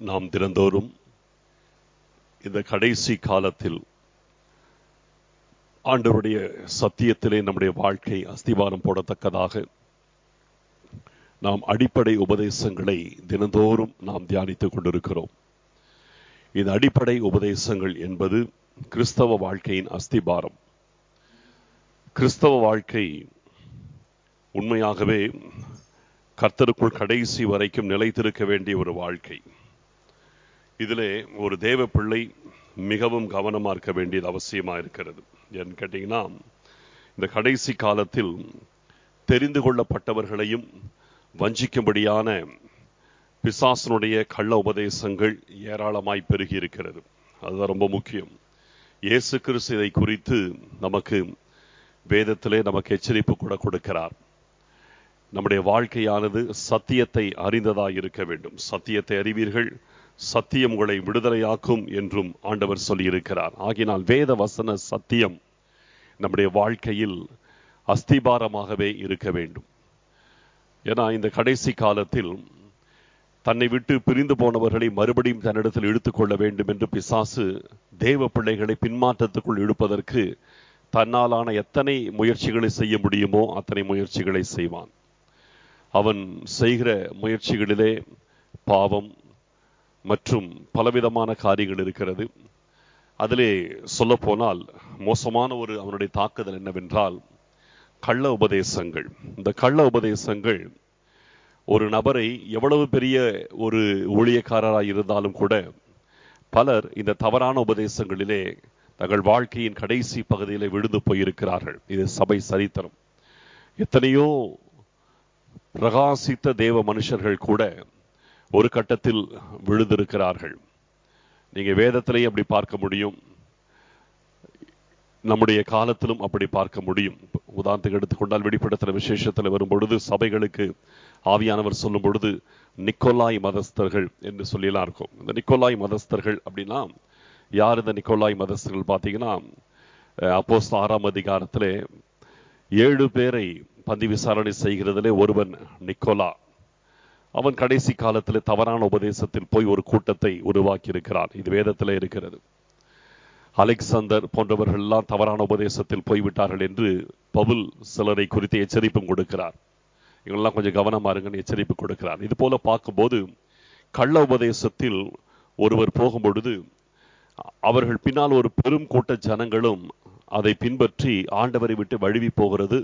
நாம் தினந்தோறும் இந்த கடைசி காலத்தில் ஆண்டவருடைய சத்தியத்திலே நம்முடைய வாழ்க்கை அஸ்திவாரம் போடத்தக்கதாக நாம் அடிப்படை உபதேசங்களை தினந்தோறும் நாம் தியானித்துக் கொண்டிருக்கிறோம் இந்த அடிப்படை உபதேசங்கள் என்பது கிறிஸ்தவ வாழ்க்கையின் அஸ்திபாரம் கிறிஸ்தவ வாழ்க்கை உண்மையாகவே கர்த்தருக்குள் கடைசி வரைக்கும் நிலைத்திருக்க வேண்டிய ஒரு வாழ்க்கை இதிலே ஒரு தேவ பிள்ளை மிகவும் கவனமா இருக்க வேண்டியது அவசியமா இருக்கிறது ஏன்னு கேட்டீங்கன்னா இந்த கடைசி காலத்தில் தெரிந்து கொள்ளப்பட்டவர்களையும் வஞ்சிக்கும்படியான பிசாசனுடைய கள்ள உபதேசங்கள் ஏராளமாய் பெருகி இருக்கிறது அதுதான் ரொம்ப முக்கியம் இயேசு கிறிஸ்து இதை குறித்து நமக்கு வேதத்திலே நமக்கு எச்சரிப்பு கூட கொடுக்கிறார் நம்முடைய வாழ்க்கையானது சத்தியத்தை அறிந்ததாய் இருக்க வேண்டும் சத்தியத்தை அறிவீர்கள் சத்தியம் உங்களை விடுதலையாக்கும் என்றும் ஆண்டவர் சொல்லியிருக்கிறார் ஆகினால் வேத வசன சத்தியம் நம்முடைய வாழ்க்கையில் அஸ்திபாரமாகவே இருக்க வேண்டும் ஏன்னா இந்த கடைசி காலத்தில் தன்னை விட்டு பிரிந்து போனவர்களை மறுபடியும் தன்னிடத்தில் இழுத்துக்கொள்ள வேண்டும் என்று பிசாசு தேவ பிள்ளைகளை பின்மாற்றத்துக்குள் இழுப்பதற்கு தன்னாலான எத்தனை முயற்சிகளை செய்ய முடியுமோ அத்தனை முயற்சிகளை செய்வான் அவன் செய்கிற முயற்சிகளிலே பாவம் மற்றும் பலவிதமான காரியங்கள் இருக்கிறது அதிலே சொல்லப்போனால் மோசமான ஒரு அவனுடைய தாக்குதல் என்னவென்றால் கள்ள உபதேசங்கள் இந்த கள்ள உபதேசங்கள் ஒரு நபரை எவ்வளவு பெரிய ஒரு ஊழியக்காரராக இருந்தாலும் கூட பலர் இந்த தவறான உபதேசங்களிலே தங்கள் வாழ்க்கையின் கடைசி பகுதியிலே விழுந்து போயிருக்கிறார்கள் இது சபை சரித்திரம் எத்தனையோ பிரகாசித்த தேவ மனுஷர்கள் கூட ஒரு கட்டத்தில் விழுந்திருக்கிறார்கள் நீங்க வேதத்திலேயே அப்படி பார்க்க முடியும் நம்முடைய காலத்திலும் அப்படி பார்க்க முடியும் உதாரணத்துக்கு எடுத்துக்கொண்டால் வெளிப்படத்தில் விசேஷத்தில் வரும் பொழுது சபைகளுக்கு ஆவியானவர் சொல்லும் பொழுது நிக்கோலாய் மதஸ்தர்கள் என்று சொல்லிலாம் இருக்கும் இந்த நிக்கோலாய் மதஸ்தர்கள் அப்படின்னா யார் இந்த நிக்கோலாய் மதஸ்தர்கள் பார்த்தீங்கன்னா அப்போஸ் ஆறாம் அதிகாரத்திலே ஏழு பேரை பந்தி விசாரணை செய்கிறதிலே ஒருவன் நிக்கோலா அவன் கடைசி காலத்தில் தவறான உபதேசத்தில் போய் ஒரு கூட்டத்தை உருவாக்கி இருக்கிறான் இது வேதத்தில் இருக்கிறது அலெக்சாந்தர் போன்றவர்கள் எல்லாம் தவறான உபதேசத்தில் போய்விட்டார்கள் என்று பவுல் சிலரை குறித்து எச்சரிப்பும் கொடுக்கிறார் இவங்கெல்லாம் கொஞ்சம் கவனமா இருங்கன்னு எச்சரிப்பு கொடுக்கிறார் இது போல பார்க்கும்போது கள்ள உபதேசத்தில் ஒருவர் போகும் பொழுது அவர்கள் பின்னால் ஒரு பெரும் கூட்ட ஜனங்களும் அதை பின்பற்றி ஆண்டவரை விட்டு வழுவி போகிறது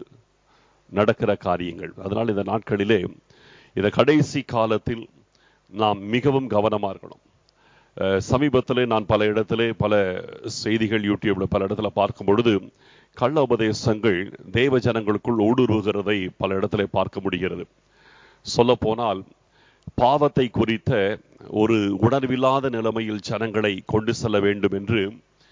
நடக்கிற காரியங்கள் அதனால் இந்த நாட்களிலே இந்த கடைசி காலத்தில் நாம் மிகவும் கவனமா இருக்கணும் சமீபத்திலே நான் பல இடத்திலே பல செய்திகள் யூடியூப்ல பல இடத்துல பார்க்கும் பொழுது கள்ள உபதேசங்கள் தேவ ஜனங்களுக்குள் ஊடுருவுகிறதை பல இடத்துல பார்க்க முடிகிறது சொல்ல போனால் பாவத்தை குறித்த ஒரு உணர்வில்லாத நிலைமையில் ஜனங்களை கொண்டு செல்ல வேண்டும் என்று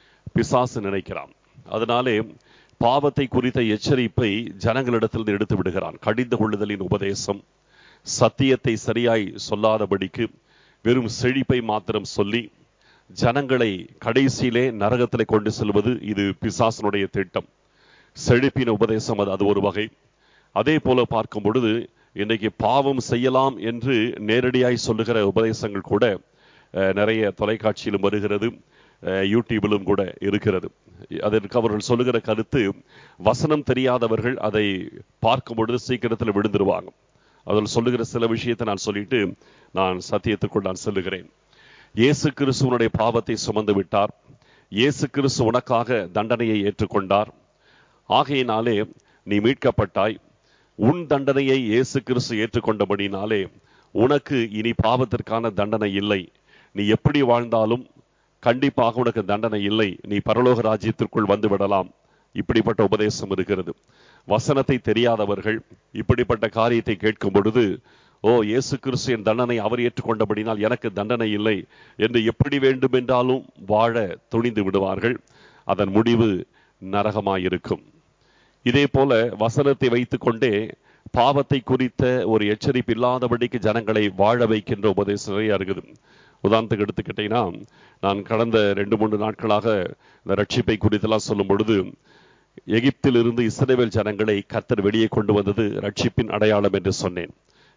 பிசாசு நினைக்கிறான் அதனாலே பாவத்தை குறித்த எச்சரிப்பை ஜனங்களிடத்திலிருந்து எடுத்து விடுகிறான் கடிந்து கொள்ளுதலின் உபதேசம் சத்தியத்தை சரியாய் சொல்லாதபடிக்கு வெறும் செழிப்பை மாத்திரம் சொல்லி ஜனங்களை கடைசியிலே நரகத்திலே கொண்டு செல்வது இது பிசாசனுடைய திட்டம் செழிப்பின் உபதேசம் அது அது ஒரு வகை அதே போல பார்க்கும் பொழுது இன்னைக்கு பாவம் செய்யலாம் என்று நேரடியாய் சொல்லுகிற உபதேசங்கள் கூட நிறைய தொலைக்காட்சியிலும் வருகிறது யூடியூபிலும் கூட இருக்கிறது அதற்கு அவர்கள் சொல்லுகிற கருத்து வசனம் தெரியாதவர்கள் அதை பார்க்கும் பொழுது சீக்கிரத்தில் விழுந்துருவாங்க அதில் சொல்லுகிற சில விஷயத்தை நான் சொல்லிட்டு நான் சத்தியத்துக்குள் நான் சொல்லுகிறேன் இயேசு கிறிஸ்துவனுடைய பாவத்தை சுமந்து விட்டார் இயேசு கிறிஸ்து உனக்காக தண்டனையை ஏற்றுக்கொண்டார் ஆகையினாலே நீ மீட்கப்பட்டாய் உன் தண்டனையை இயேசு கிறிஸ்து ஏற்றுக்கொண்டபடினாலே உனக்கு இனி பாவத்திற்கான தண்டனை இல்லை நீ எப்படி வாழ்ந்தாலும் கண்டிப்பாக உனக்கு தண்டனை இல்லை நீ பரலோக ராஜ்யத்திற்குள் வந்து விடலாம் இப்படிப்பட்ட உபதேசம் இருக்கிறது வசனத்தை தெரியாதவர்கள் இப்படிப்பட்ட காரியத்தை கேட்கும் பொழுது ஓ இயேசு கிறிஸ்து என் தண்டனை அவர் ஏற்றுக்கொண்டபடினால் எனக்கு தண்டனை இல்லை என்று எப்படி வேண்டுமென்றாலும் வாழ துணிந்து விடுவார்கள் அதன் முடிவு நரகமாயிருக்கும் இதே போல வசனத்தை வைத்துக்கொண்டே பாவத்தை குறித்த ஒரு எச்சரிப்பு இல்லாதபடிக்கு ஜனங்களை வாழ வைக்கின்ற உபதேசம் நிறைய இருக்குது உதாரணத்துக்கு எடுத்துக்கிட்டீங்கன்னா நான் கடந்த ரெண்டு மூன்று நாட்களாக இந்த ரட்சிப்பை குறித்தெல்லாம் சொல்லும் பொழுது எகிப்திலிருந்து இஸ்ரேல் ஜனங்களை கத்தர் வெளியே கொண்டு வந்தது ரட்சிப்பின் அடையாளம் என்று சொன்னேன்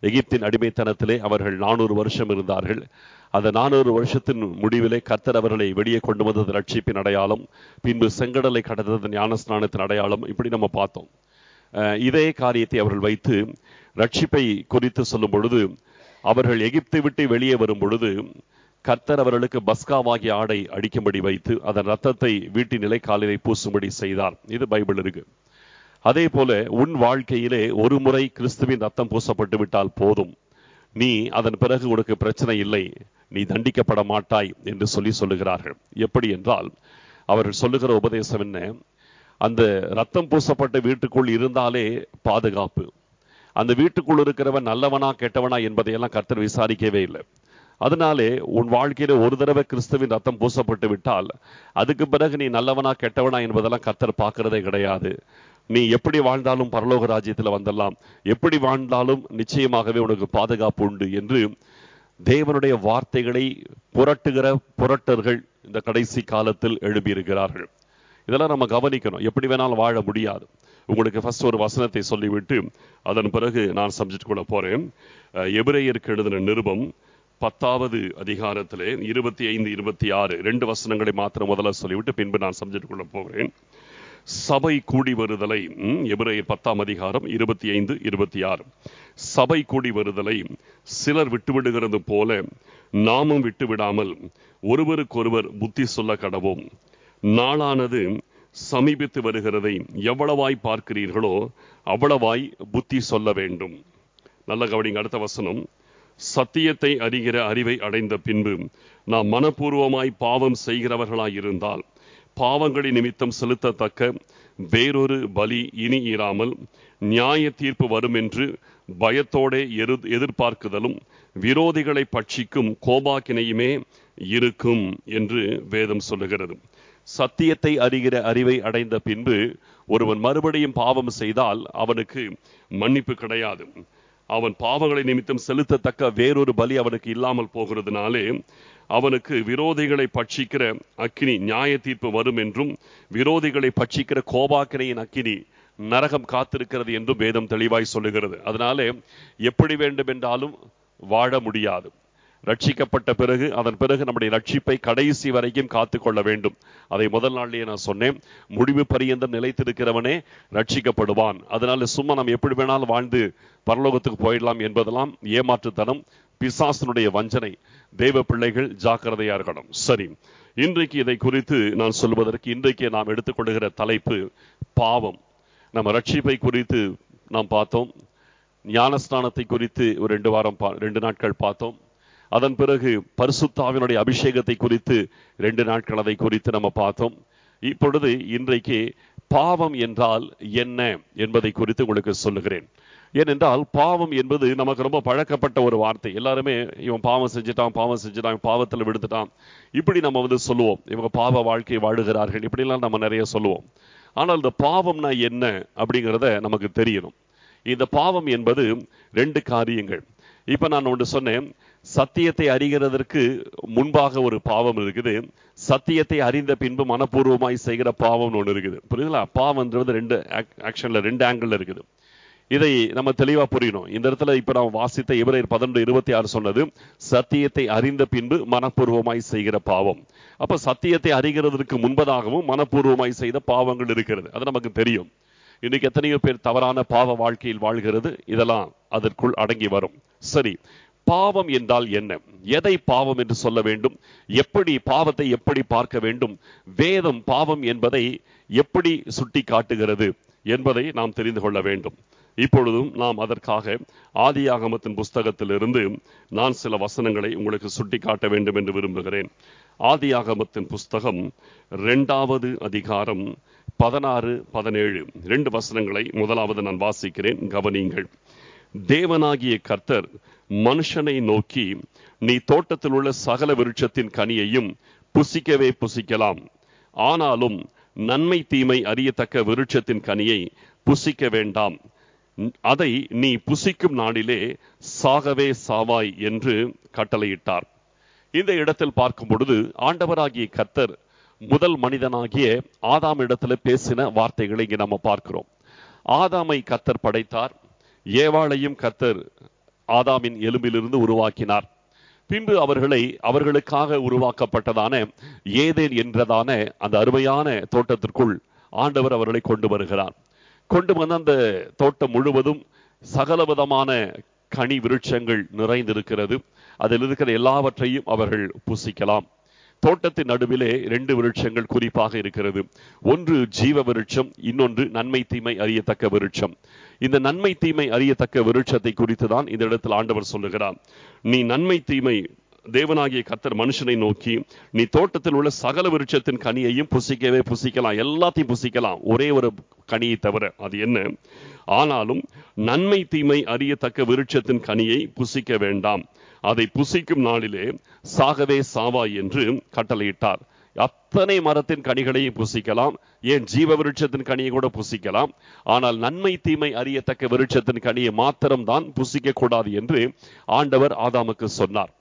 எகிப்தின் அடிமைத்தனத்திலே அவர்கள் நானூறு வருஷம் இருந்தார்கள் அந்த நானூறு வருஷத்தின் முடிவிலே கர்த்தர் அவர்களை வெளியே கொண்டு வந்தது ரட்சிப்பின் அடையாளம் பின்பு செங்கடலை கடந்தது ஞானஸ்நானத்தின் அடையாளம் இப்படி நம்ம பார்த்தோம் அஹ் இதே காரியத்தை அவர்கள் வைத்து ரட்சிப்பை குறித்து சொல்லும் பொழுது அவர்கள் எகிப்தை விட்டு வெளியே வரும் பொழுது கர்த்தர் அவர்களுக்கு பஸ்காவாகிய ஆடை அடிக்கும்படி வைத்து அதன் ரத்தத்தை வீட்டின் நிலைக்காலிலே பூசும்படி செய்தார் இது பைபிள் இருக்கு அதே போல உன் வாழ்க்கையிலே ஒரு முறை கிறிஸ்துவின் ரத்தம் பூசப்பட்டு விட்டால் போதும் நீ அதன் பிறகு உனக்கு பிரச்சனை இல்லை நீ தண்டிக்கப்பட மாட்டாய் என்று சொல்லி சொல்லுகிறார்கள் எப்படி என்றால் அவர்கள் சொல்லுகிற உபதேசம் என்ன அந்த ரத்தம் பூசப்பட்ட வீட்டுக்குள் இருந்தாலே பாதுகாப்பு அந்த வீட்டுக்குள் இருக்கிறவன் நல்லவனா கெட்டவனா என்பதையெல்லாம் கர்த்தர் விசாரிக்கவே இல்லை அதனாலே உன் வாழ்க்கையில ஒரு தடவை கிறிஸ்துவின் ரத்தம் பூசப்பட்டு விட்டால் அதுக்கு பிறகு நீ நல்லவனா கெட்டவனா என்பதெல்லாம் கர்த்தர் பார்க்கிறதே கிடையாது நீ எப்படி வாழ்ந்தாலும் பரலோக ராஜ்யத்தில் வந்துடலாம் எப்படி வாழ்ந்தாலும் நிச்சயமாகவே உனக்கு பாதுகாப்பு உண்டு என்று தேவனுடைய வார்த்தைகளை புரட்டுகிற புரட்டர்கள் இந்த கடைசி காலத்தில் எழுப்பியிருக்கிறார்கள் இதெல்லாம் நம்ம கவனிக்கணும் எப்படி வேணாலும் வாழ முடியாது உங்களுக்கு ஃபர்ஸ்ட் ஒரு வசனத்தை சொல்லிவிட்டு அதன் பிறகு நான் சப்ஜெக்ட் கூட போறேன் அஹ், எபிரேயருக்கு எழுதின நிருபம் பத்தாவது அதிகாரத்திலே இருபத்தி ஐந்து இருபத்தி ஆறு ரெண்டு வசனங்களை மாத்திரம் முதல்ல சொல்லிவிட்டு பின்பு நான் சப்ஜெக்ட் கொள்ள போகிறேன் சபை கூடி வருதலை ம், எபிரேயர் பத்தாம் அதிகாரம் இருபத்தி ஐந்து இருபத்தி ஆறு சபை கூடி வருதலை சிலர் விட்டுவிடுகிறது போல நாமும் விட்டுவிடாமல் ஒருவருக்கொருவர் புத்தி சொல்ல கடவோம் நாளானது சமீபித்து வருகிறதை எவ்வளவாய் பார்க்கிறீர்களோ அவ்வளவாய் புத்தி சொல்ல வேண்டும் நல்ல கவனிங்க அடுத்த வசனம் சத்தியத்தை அறிகிற அறிவை அடைந்த பின்பு நாம் மனப்பூர்வமாய் பாவம் செய்கிறவர்களாய் இருந்தால் பாவங்களின் நிமித்தம் செலுத்தத்தக்க வேறொரு பலி இனி இராமல் நியாய தீர்ப்பு வரும் என்று பயத்தோடே எரு எதிர்பார்க்குதலும் விரோதிகளை பட்சிக்கும் கோபாக்கினையுமே இருக்கும் என்று வேதம் சொல்லுகிறது சத்தியத்தை அறிகிற அறிவை அடைந்த பின்பு ஒருவன் மறுபடியும் பாவம் செய்தால் அவனுக்கு மன்னிப்பு கிடையாது அவன் பாவங்களை நிமித்தம் செலுத்தத்தக்க வேறொரு பலி அவனுக்கு இல்லாமல் போகிறதுனாலே அவனுக்கு விரோதிகளை பட்சிக்கிற அக்கினி நியாய தீர்ப்பு வரும் என்றும் விரோதிகளை பட்சிக்கிற கோபாக்கினையின் அக்கினி நரகம் காத்திருக்கிறது என்றும் வேதம் தெளிவாய் சொல்லுகிறது அதனாலே எப்படி வேண்டும் என்றாலும் வாழ முடியாது ரட்சிக்கப்பட்ட பிறகு அதன் பிறகு நம்முடைய ரட்சிப்பை கடைசி வரைக்கும் காத்து கொள்ள வேண்டும் அதை முதல் நாள்லயே நான் சொன்னேன் முடிவு பரியந்தம் நிலைத்திருக்கிறவனே ரட்சிக்கப்படுவான் அதனால சும்மா நம்ம எப்படி வேணாலும் வாழ்ந்து பரலோகத்துக்கு போயிடலாம் என்பதெல்லாம் ஏமாற்றுத்தனம் பிசாசனுடைய வஞ்சனை தேவ பிள்ளைகள் ஜாக்கிரதையா இருக்கணும் சரி இன்றைக்கு இதை குறித்து நான் சொல்வதற்கு இன்றைக்கு நாம் எடுத்துக்கொள்கிற தலைப்பு பாவம் நம்ம ரட்சிப்பை குறித்து நாம் பார்த்தோம் ஞானஸ்நானத்தை குறித்து ஒரு ரெண்டு வாரம் பா- ரெண்டு நாட்கள் பார்த்தோம் அதன் பிறகு பரிசுத்தாவினுடைய அபிஷேகத்தை குறித்து ரெண்டு நாட்கள் அதை குறித்து நம்ம பார்த்தோம் இப்பொழுது இன்றைக்கு பாவம் என்றால் என்ன என்பதை குறித்து உங்களுக்கு சொல்லுகிறேன் ஏனென்றால் பாவம் என்பது நமக்கு ரொம்ப பழக்கப்பட்ட ஒரு வார்த்தை எல்லாருமே இவன் பாவம் செஞ்சுட்டான் பாவம் செஞ்சுட்டான் இவன் பாவத்தில் விடுத்துட்டான் இப்படி நம்ம வந்து சொல்லுவோம் இவங்க பாவ வாழ்க்கை வாழுகிறார்கள் இப்படிலாம் நம்ம நிறைய சொல்லுவோம் ஆனால் இந்த பாவம்னா என்ன அப்படிங்கிறத நமக்கு தெரியணும் இந்த பாவம் என்பது ரெண்டு காரியங்கள் இப்ப நான் ஒன்று சொன்னேன் சத்தியத்தை அறிகிறதற்கு முன்பாக ஒரு பாவம் இருக்குது சத்தியத்தை அறிந்த பின்பு மனப்பூர்வமாய் செய்கிற பாவம்னு ஒன்று இருக்குது புரியுதுங்களா பாவம்ன்றது ரெண்டு ஆக்ஷன்ல ரெண்டு ஆங்கிள் இருக்குது இதை நம்ம தெளிவா புரியணும் இந்த இடத்துல இப்ப நாம் வாசித்த இவரையர் பதினொன்று இருபத்தி ஆறு சொன்னது சத்தியத்தை அறிந்த பின்பு மனப்பூர்வமாய் செய்கிற பாவம் அப்ப சத்தியத்தை அறிகிறதற்கு முன்பதாகவும் மனப்பூர்வமாய் செய்த பாவங்கள் இருக்கிறது அது நமக்கு தெரியும் இன்னைக்கு எத்தனையோ பேர் தவறான பாவ வாழ்க்கையில் வாழ்கிறது இதெல்லாம் அதற்குள் அடங்கி வரும் சரி பாவம் என்றால் என்ன எதை பாவம் என்று சொல்ல வேண்டும் எப்படி பாவத்தை எப்படி பார்க்க வேண்டும் வேதம் பாவம் என்பதை எப்படி சுட்டி காட்டுகிறது என்பதை நாம் தெரிந்து கொள்ள வேண்டும் இப்பொழுதும் நாம் அதற்காக ஆதியாகமத்தின் புஸ்தகத்திலிருந்து நான் சில வசனங்களை உங்களுக்கு சுட்டி காட்ட வேண்டும் என்று விரும்புகிறேன் ஆதியாகமத்தின் புஸ்தகம் இரண்டாவது அதிகாரம் பதினாறு பதினேழு ரெண்டு வசனங்களை முதலாவது நான் வாசிக்கிறேன் கவனியுங்கள் தேவனாகிய கர்த்தர் மனுஷனை நோக்கி நீ தோட்டத்தில் உள்ள சகல விருட்சத்தின் கனியையும் புசிக்கவே புசிக்கலாம் ஆனாலும் நன்மை தீமை அறியத்தக்க விருட்சத்தின் கனியை புசிக்க வேண்டாம் அதை நீ புசிக்கும் நாளிலே சாகவே சாவாய் என்று கட்டளையிட்டார் இந்த இடத்தில் பார்க்கும் பொழுது ஆண்டவராகிய கர்த்தர் முதல் மனிதனாகிய ஆதாம் இடத்துல பேசின வார்த்தைகளை இங்கே நம்ம பார்க்கிறோம் ஆதாமை கர்த்தர் படைத்தார் ஏவாளையும் கர்த்தர் ஆதாமின் எலும்பிலிருந்து உருவாக்கினார் பின்பு அவர்களை அவர்களுக்காக உருவாக்கப்பட்டதான ஏதேன் என்றதான அந்த அருமையான தோட்டத்திற்குள் ஆண்டவர் அவர்களை கொண்டு வருகிறார் கொண்டு வந்த அந்த தோட்டம் முழுவதும் சகலவிதமான கனி விருட்சங்கள் நிறைந்திருக்கிறது அதில் இருக்கிற எல்லாவற்றையும் அவர்கள் புசிக்கலாம் தோட்டத்தின் நடுவிலே ரெண்டு விருட்சங்கள் குறிப்பாக இருக்கிறது ஒன்று ஜீவ விருட்சம் இன்னொன்று நன்மை தீமை அறியத்தக்க விருட்சம் இந்த நன்மை தீமை அறியத்தக்க விருட்சத்தை குறித்து தான் இந்த இடத்தில் ஆண்டவர் சொல்லுகிறார் நீ நன்மை தீமை தேவனாகிய கத்தர் மனுஷனை நோக்கி நீ தோட்டத்தில் உள்ள சகல விருட்சத்தின் கனியையும் புசிக்கவே புசிக்கலாம் எல்லாத்தையும் புசிக்கலாம் ஒரே ஒரு கனியை தவிர அது என்ன ஆனாலும் நன்மை தீமை அறியத்தக்க விருட்சத்தின் கனியை புசிக்க வேண்டாம் அதை புசிக்கும் நாளிலே சாகவே சாவாய் என்று கட்டளையிட்டார் அத்தனை மரத்தின் கனிகளையும் புசிக்கலாம் ஏன் ஜீவ விருட்சத்தின் கனியை கூட புசிக்கலாம் ஆனால் நன்மை தீமை அறியத்தக்க விருட்சத்தின் கனியை மாத்திரம்தான் புசிக்க கூடாது என்று ஆண்டவர் ஆதாமுக்கு சொன்னார்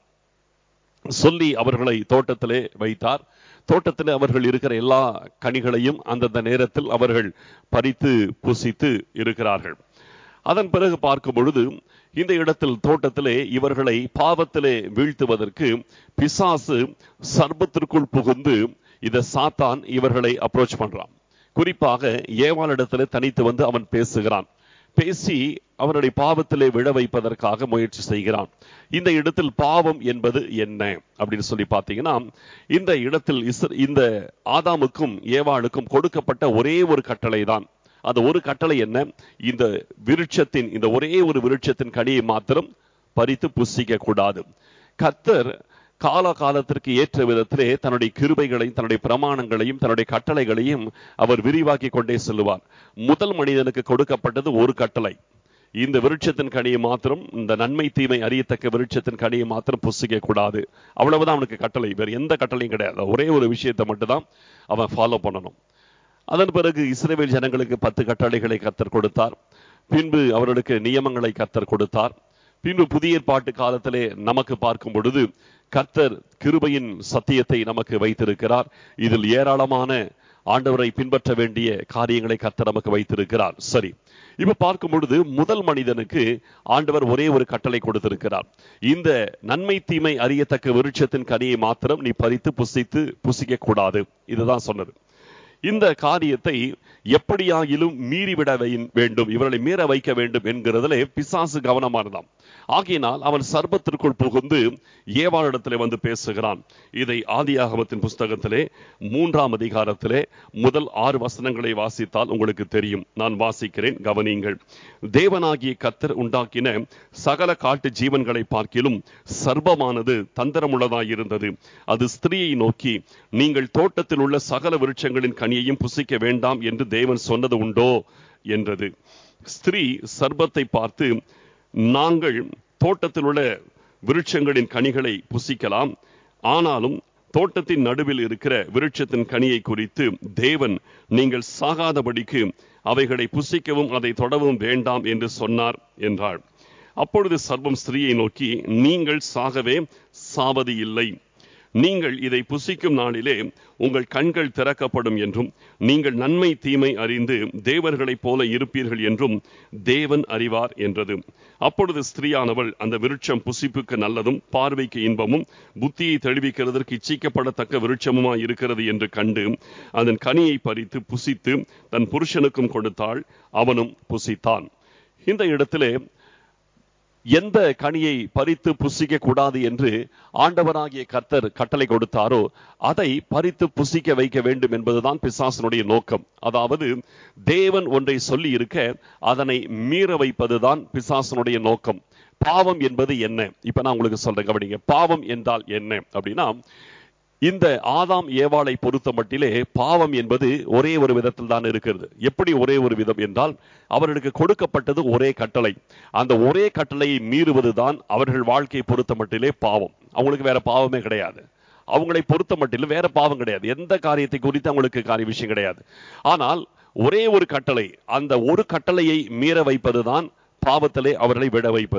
சொல்லி அவர்களை தோட்டத்திலே வைத்தார் தோட்டத்தில் அவர்கள் இருக்கிற எல்லா கனிகளையும் அந்தந்த நேரத்தில் அவர்கள் பறித்து புசித்து இருக்கிறார்கள் அதன் பிறகு பார்க்கும் பொழுது இந்த இடத்தில் தோட்டத்திலே இவர்களை பாவத்திலே வீழ்த்துவதற்கு பிசாசு சர்பத்திற்குள் புகுந்து இத சாத்தான் இவர்களை அப்ரோச் பண்றான் குறிப்பாக ஏவாளிடத்திலே தனித்து வந்து அவன் பேசுகிறான் பேசி அவருடைய பாவத்திலே விழ வைப்பதற்காக முயற்சி செய்கிறான் இந்த இடத்தில் பாவம் என்பது என்ன அப்படின்னு சொல்லி பார்த்தீங்கன்னா இந்த இடத்தில் இஸ்ர- இந்த ஆதாமுக்கும் ஏவாளுக்கும் கொடுக்கப்பட்ட ஒரே ஒரு கட்டளை தான் அந்த ஒரு கட்டளை என்ன இந்த விருட்சத்தின் இந்த ஒரே ஒரு விருட்சத்தின் கனியை மாத்திரம் பறித்து புசிக்க கூடாது கத்தர் கால காலத்திற்கு ஏற்ற விதத்திலே தன்னுடைய கிருபைகளையும் தன்னுடைய பிரமாணங்களையும் தன்னுடைய கட்டளைகளையும் அவர் விரிவாக்கி கொண்டே செல்லுவார் முதல் மனிதனுக்கு கொடுக்கப்பட்டது ஒரு கட்டளை இந்த விருட்சத்தின் கனியை மாத்திரம் இந்த நன்மை தீமை அறியத்தக்க விருட்சத்தின் கனியை மாத்திரம் புசிக்க கூடாது அவ்வளவுதான் அவனுக்கு கட்டளை வேற எந்த கட்டளையும் கிடையாது ஒரே ஒரு விஷயத்தை மட்டும் தான் அவன் ஃபாலோ பண்ணணும் அதன் பிறகு இஸ்ரேல் ஜனங்களுக்கு பத்து கட்டளைகளை கத்தர் கொடுத்தார் பின்பு அவர்களுக்கு நியமங்களை கத்தர் கொடுத்தார் பின்பு புதிய ஏற்பாட்டு காலத்திலே நமக்கு பார்க்கும் பொழுது கர்த்தர் கிருபையின் சத்தியத்தை நமக்கு வைத்திருக்கிறார் இதில் ஏராளமான ஆண்டவரை பின்பற்ற வேண்டிய காரியங்களை கர்த்தர் நமக்கு வைத்திருக்கிறார் சரி இப்ப பார்க்கும் பொழுது முதல் மனிதனுக்கு ஆண்டவர் ஒரே ஒரு கட்டளை கொடுத்திருக்கிறார் இந்த நன்மை தீமை அறியத்தக்க விருட்சத்தின் கனியை மாத்திரம் நீ பறித்து புசித்து புசிக்க கூடாது இதுதான் சொன்னது இந்த காரியத்தை எப்படியாகிலும் மீறிவிட வை- வேண்டும் இவர்களை மீற வைக்க வேண்டும் என்கிறதிலே பிசாசு கவனமானதாம் ஆகையினால் அவன் சர்பத்திற்குள் புகுந்து ஏவாளிடத்திலே வந்து பேசுகிறான் இதை ஆதியாகமத்தின் புஸ்தகத்திலே மூன்றாம் அதிகாரத்திலே முதல் ஆறு வசனங்களை வாசித்தால் உங்களுக்கு தெரியும் நான் வாசிக்கிறேன் கவனியுங்கள் தேவனாகிய கத்தர் உண்டாக்கின சகல காட்டு ஜீவன்களை பார்க்கிலும் சர்ப்பமானது தந்திரமுள்ளதாயிருந்தது அது ஸ்திரீயை நோக்கி நீங்கள் தோட்டத்தில் உள்ள சகல விருட்சங்களின் கனியையும் புசிக்க வேண்டாம் என்று தேவன் சொன்னது உண்டோ என்றது ஸ்திரீ சர்ப்பத்தை பார்த்து நாங்கள் தோட்டத்தில் உள்ள விருட்சங்களின் கனிகளை புசிக்கலாம் ஆனாலும் தோட்டத்தின் நடுவில் இருக்கிற விருட்சத்தின் கனியை குறித்து தேவன் நீங்கள் சாகாதபடிக்கு அவைகளை புசிக்கவும் அதை தொடவும் வேண்டாம் என்று சொன்னார் என்றாள் அப்பொழுது சர்வம் ஸ்திரீயை நோக்கி நீங்கள் சாகவே சாவது இல்லை நீங்கள் இதை புசிக்கும் நாளிலே உங்கள் கண்கள் திறக்கப்படும் என்றும் நீங்கள் நன்மை தீமை அறிந்து தேவர்களைப் போல இருப்பீர்கள் என்றும் தேவன் அறிவார் என்றது அப்பொழுது ஸ்திரீயானவள் அந்த விருட்சம் புசிப்புக்கு நல்லதும் பார்வைக்கு இன்பமும் புத்தியை தெளிவிக்கிறதற்கு இச்சிக்கப்படத்தக்க விருட்சமுமாய் இருக்கிறது என்று கண்டு அதன் கனியை பறித்து புசித்து தன் புருஷனுக்கும் கொடுத்தாள் அவனும் புசித்தான் இந்த இடத்திலே எந்த கனியை பறித்து புசிக்க கூடாது என்று ஆண்டவராகிய கர்த்தர் கட்டளை கொடுத்தாரோ அதை பறித்து புசிக்க வைக்க வேண்டும் என்பதுதான் பிசாசனுடைய நோக்கம் அதாவது தேவன் ஒன்றை சொல்லி இருக்க அதனை மீற வைப்பதுதான் பிசாசனுடைய நோக்கம் பாவம் என்பது என்ன இப்ப நான் உங்களுக்கு சொல்றேன் கவனிங்க பாவம் என்றால் என்ன அப்படின்னா இந்த ஆதாம் ஏவாளை பொறுத்த மட்டிலே பாவம் என்பது ஒரே ஒரு விதத்தில் தான் இருக்கிறது எப்படி ஒரே ஒரு விதம் என்றால் அவர்களுக்கு கொடுக்கப்பட்டது ஒரே கட்டளை அந்த ஒரே கட்டளையை மீறுவதுதான் அவர்கள் வாழ்க்கையை பொறுத்த மட்டிலே பாவம் அவங்களுக்கு வேற பாவமே கிடையாது அவங்களை பொறுத்த மட்டிலும் வேற பாவம் கிடையாது எந்த காரியத்தை குறித்து அவங்களுக்கு காரிய விஷயம் கிடையாது ஆனால் ஒரே ஒரு கட்டளை அந்த ஒரு கட்டளையை மீற வைப்பதுதான் பாவத்திலே அவர்களை விட வைப்பது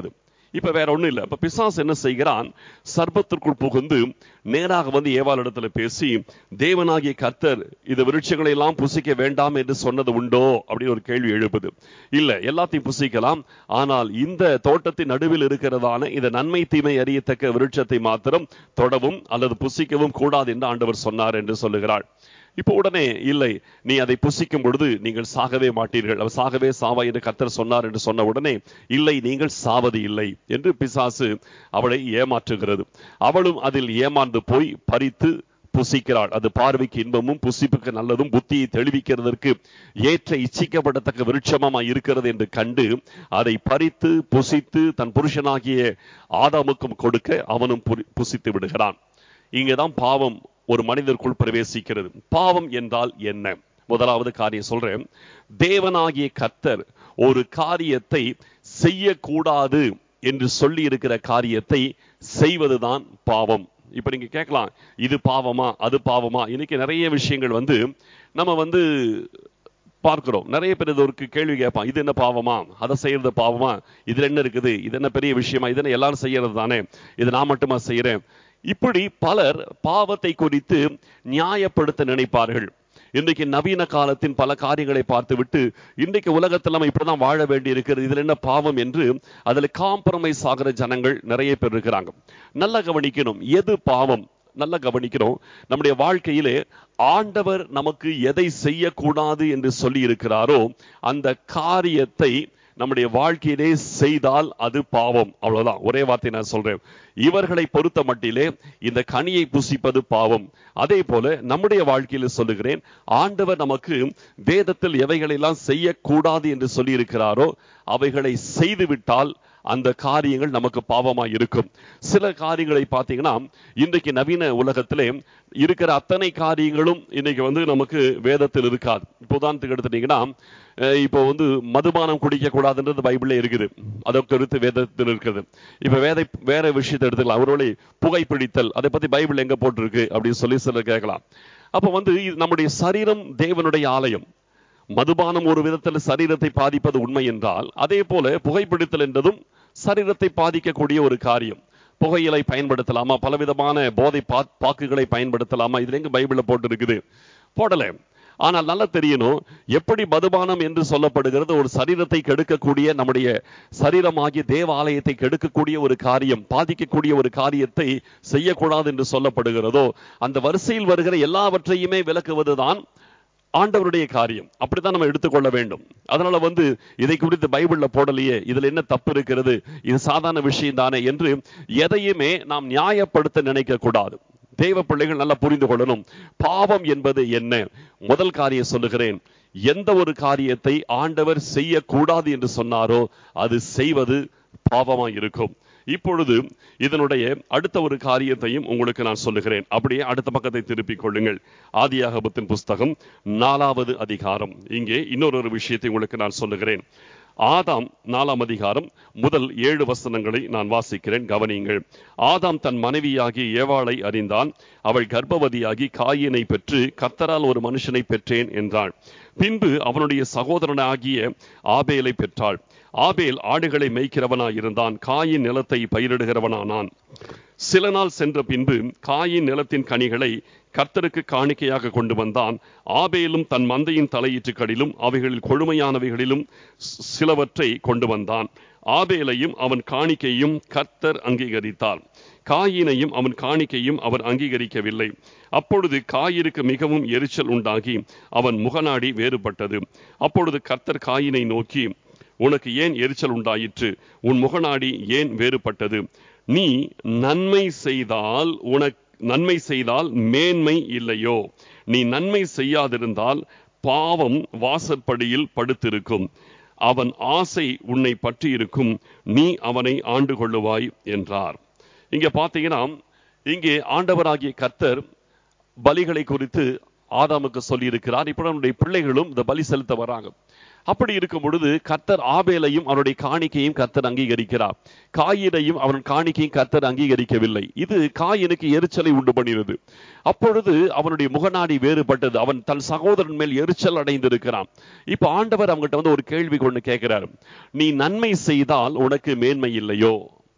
இப்ப வேற ஒண்ணும் இல்ல இப்ப பிசாசு என்ன செய்கிறான் சர்ப்பத்திற்குள் புகுந்து நேராக வந்து ஏவாள் இடத்துல பேசி தேவனாகிய கர்த்தர் இந்த விருட்சங்களை எல்லாம் புசிக்க வேண்டாம் என்று சொன்னது உண்டோ அப்படின்னு ஒரு கேள்வி எழுப்புது இல்ல எல்லாத்தையும் புசிக்கலாம் ஆனால் இந்த தோட்டத்தின் நடுவில் இருக்கிறதான இந்த நன்மை தீமை அறியத்தக்க விருட்சத்தை மாத்திரம் தொடவும் அல்லது புசிக்கவும் கூடாது என்று ஆண்டவர் சொன்னார் என்று சொல்லுகிறாள் இப்போ உடனே இல்லை நீ அதை புசிக்கும் பொழுது நீங்கள் சாகவே மாட்டீர்கள் அவர் சாகவே சாவா என்று கர்த்தர் சொன்னார் என்று சொன்ன உடனே இல்லை நீங்கள் சாவது இல்லை என்று பிசாசு அவளை ஏமாற்றுகிறது அவளும் அதில் ஏமாந்து போய் பறித்து புசிக்கிறாள் அது பார்வைக்கு இன்பமும் புசிப்புக்கு நல்லதும் புத்தியை தெளிவிக்கிறதற்கு ஏற்ற இச்சிக்கப்படத்தக்க விருட்சமாய் இருக்கிறது என்று கண்டு அதை பறித்து புசித்து தன் புருஷனாகிய ஆதாமுக்கும் கொடுக்க அவனும் புரி- புசித்து விடுகிறான் இங்கதான் பாவம் ஒரு மனிதருக்குள் பிரவேசிக்கிறது பாவம் என்றால் என்ன முதலாவது காரியம் சொல்றேன் தேவனாகிய கர்த்தர் ஒரு காரியத்தை செய்யக்கூடாது என்று சொல்லி இருக்கிற காரியத்தை செய்வதுதான் பாவம் இப்ப நீங்க கேட்கலாம் இது பாவமா அது பாவமா இன்னைக்கு நிறைய விஷயங்கள் வந்து நம்ம வந்து பார்க்கிறோம் நிறைய பேர் இது ஒரு கேள்வி கேட்பான் இது என்ன பாவமா அதை செய்யறது பாவமா இதுல என்ன இருக்குது இது என்ன பெரிய விஷயமா இது என்ன எல்லாரும் செய்யறது தானே இது நான் மட்டுமா செய்யறேன் இப்படி பலர் பாவத்தை குறித்து நியாயப்படுத்த நினைப்பார்கள் இன்றைக்கு நவீன காலத்தின் பல காரியங்களை பார்த்துவிட்டு இன்றைக்கு உலகத்தில் நம்ம இப்படிதான் வாழ வேண்டி இருக்கிறது இதுல என்ன பாவம் என்று அதுல காம்ப்ரமைஸ் ஆகிற ஜனங்கள் நிறைய பேர் இருக்கிறாங்க நல்லா கவனிக்கணும் எது பாவம் நல்லா கவனிக்கிறோம் நம்முடைய வாழ்க்கையிலே ஆண்டவர் நமக்கு எதை செய்யக்கூடாது என்று சொல்லி இருக்கிறாரோ அந்த காரியத்தை நம்முடைய வாழ்க்கையிலே செய்தால் அது பாவம் அவ்வளவுதான் ஒரே வார்த்தை நான் சொல்றேன் இவர்களை பொறுத்த மட்டிலே இந்த கனியை புசிப்பது பாவம் அதே போல நம்முடைய வாழ்க்கையில சொல்லுகிறேன் ஆண்டவர் நமக்கு வேதத்தில் எவைகளெல்லாம் செய்யக்கூடாது என்று சொல்லி இருக்கிறாரோ அவைகளை செய்துவிட்டால் அந்த காரியங்கள் நமக்கு பாவமாய் இருக்கும் சில காரியங்களை பார்த்தீங்கன்னா இன்றைக்கு நவீன உலகத்திலே இருக்கிற அத்தனை காரியங்களும் இன்னைக்கு வந்து நமக்கு வேதத்தில் இருக்காது இப்போ உதாரணத்துக்கு எடுத்துட்டீங்கன்னா அஹ் இப்போ வந்து மதுபானம் குடிக்க கூடாதுன்றது பைபிள்ல இருக்குது அதற்கு அடுத்து வேதத்தில் இருக்குது இப்ப வேத வேற விஷயத்தை எடுத்துக்கலாம் ஒருவேளை புகைப்பிடித்தல் அதை பத்தி பைபிள் எங்க போட்டிருக்கு அப்படின்னு சொல்லி சிலர் கேட்கலாம் அப்ப வந்து இது நம்முடைய சரீரம் தேவனுடைய ஆலயம் மதுபானம் ஒரு விதத்தில் சரீரத்தை பாதிப்பது உண்மை என்றால் அதே போல புகைப்பிடித்தல் என்றதும் சரீரத்தை பாதிக்கக்கூடிய ஒரு காரியம் புகையிலை பயன்படுத்தலாமா பலவிதமான போதை பா பாக்குகளை பயன்படுத்தலாமா இதுல எங்க பைபிள்ல போட்டு இருக்குது போடல ஆனால் நல்லா தெரியணும் எப்படி மதுபானம் என்று சொல்லப்படுகிறது ஒரு சரீரத்தை கெடுக்கக்கூடிய நம்முடைய சரீரமாகிய தேவாலயத்தை கெடுக்கக்கூடிய ஒரு காரியம் பாதிக்கக்கூடிய ஒரு காரியத்தை செய்யக்கூடாது என்று சொல்லப்படுகிறதோ அந்த வரிசையில் வருகிற எல்லாவற்றையுமே விளக்குவதுதான் ஆண்டவருடைய காரியம் அப்படித்தான் நம்ம எடுத்துக்கொள்ள வேண்டும் அதனால வந்து இதை குறித்து பைபிள்ல போடலையே இதுல என்ன தப்பு இருக்கிறது இது சாதாரண விஷயம் தானே என்று எதையுமே நாம் நியாயப்படுத்த நினைக்க கூடாது தெய்வ பிள்ளைகள் நல்லா புரிந்து கொள்ளணும் பாவம் என்பது என்ன முதல் காரியம் சொல்லுகிறேன் எந்த ஒரு காரியத்தை ஆண்டவர் செய்யக்கூடாது என்று சொன்னாரோ அது செய்வது பாவமாய் இருக்கும் இப்பொழுது இதனுடைய அடுத்த ஒரு காரியத்தையும் உங்களுக்கு நான் சொல்லுகிறேன் அப்படியே அடுத்த பக்கத்தை திருப்பிக் கொள்ளுங்கள் ஆதியாகபத்தின் புஸ்தகம் நாலாவது அதிகாரம் இங்கே இன்னொரு ஒரு விஷயத்தை உங்களுக்கு நான் சொல்லுகிறேன் ஆதாம் நாலாம் அதிகாரம் முதல் ஏழு வசனங்களை நான் வாசிக்கிறேன் கவனியுங்கள் ஆதாம் தன் மனைவியாகி ஏவாளை அறிந்தான் அவள் கர்ப்பவதியாகி காயினை பெற்று கத்தரால் ஒரு மனுஷனை பெற்றேன் என்றாள் பின்பு அவனுடைய சகோதரனாகிய ஆபேலை பெற்றாள் ஆபேல் ஆடுகளை மேய்க்கிறவனாய் இருந்தான் காயின் நிலத்தை பயிரிடுகிறவனானான் சில நாள் சென்ற பின்பு காயின் நிலத்தின் கனிகளை கர்த்தருக்கு காணிக்கையாக கொண்டு வந்தான் ஆபேலும் தன் மந்தையின் தலையீற்றுக்களிலும் அவைகளில் கொழுமையானவைகளிலும் சி- சிலவற்றை கொண்டு வந்தான் ஆபேலையும் அவன் காணிக்கையும் கர்த்தர் அங்கீகரித்தார் காயினையும் அவன் காணிக்கையும் அவர் அங்கீகரிக்கவில்லை அப்பொழுது காயிருக்கு மிகவும் எரிச்சல் உண்டாகி அவன் முகநாடி வேறுபட்டது அப்பொழுது கர்த்தர் காயினை நோக்கி உனக்கு ஏன் எரிச்சல் உண்டாயிற்று உன் முகநாடி ஏன் வேறுபட்டது நீ நன்மை செய்தால் உனக்கு நன்மை செய்தால் மேன்மை இல்லையோ நீ நன்மை செய்யாதிருந்தால் பாவம் வாசற்படியில் படுத்திருக்கும் அவன் ஆசை உன்னை பற்றி இருக்கும் நீ அவனை ஆண்டு கொள்ளுவாய் என்றார் இங்க பாத்தீங்கன்னா இங்கே ஆண்டவராகிய கர்த்தர் பலிகளை குறித்து ஆதாமுக்கு சொல்லி இருக்கிறார் இப்ப நம்முடைய பிள்ளைகளும் இந்த பலி செலுத்த வராங்க அப்படி இருக்கும் பொழுது கர்த்தர் ஆபேலையும் அவனுடைய காணிக்கையும் கர்த்தர் அங்கீகரிக்கிறார் காயினையும் அவன் காணிக்கையும் கர்த்தர் அங்கீகரிக்கவில்லை இது காயினுக்கு எரிச்சலை உண்டு பண்ணினது அப்பொழுது அவனுடைய முகநாடி வேறுபட்டது அவன் தன் சகோதரன் மேல் எரிச்சல் அடைந்திருக்கிறான் இப்ப ஆண்டவர் அவங்ககிட்ட வந்து ஒரு கேள்வி கொண்டு கேட்கிறார் நீ நன்மை செய்தால் உனக்கு மேன்மை இல்லையோ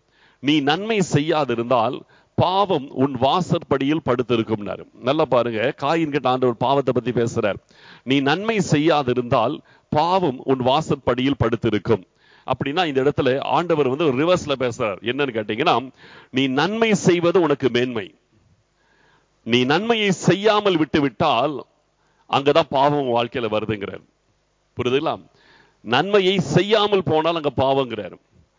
நீ நன்மை செய்யாதிருந்தால் பாவம் உன் வாசற்படியில் படுத்திருக்கும்னாரு நல்லா பாருங்க காயின் கிட்ட ஆண்டவர் பாவத்தை பத்தி பேசுறார் நீ நன்மை செய்யாதிருந்தால் பாவம் உன் வாசற்படியில் படுத்திருக்கும் அப்படின்னா இந்த இடத்துல ஆண்டவர் வந்து ரிவர்ஸ்ல பேசுறார் என்னன்னு கேட்டீங்கன்னா நீ நன்மை செய்வது உனக்கு மேன்மை நீ நன்மையை செய்யாமல் விட்டு விட்டால் அங்கதான் பாவம் வாழ்க்கையில வருதுங்கிறார் புரியுதுங்களா நன்மையை செய்யாமல் போனால் அங்க பாவங்கிறார்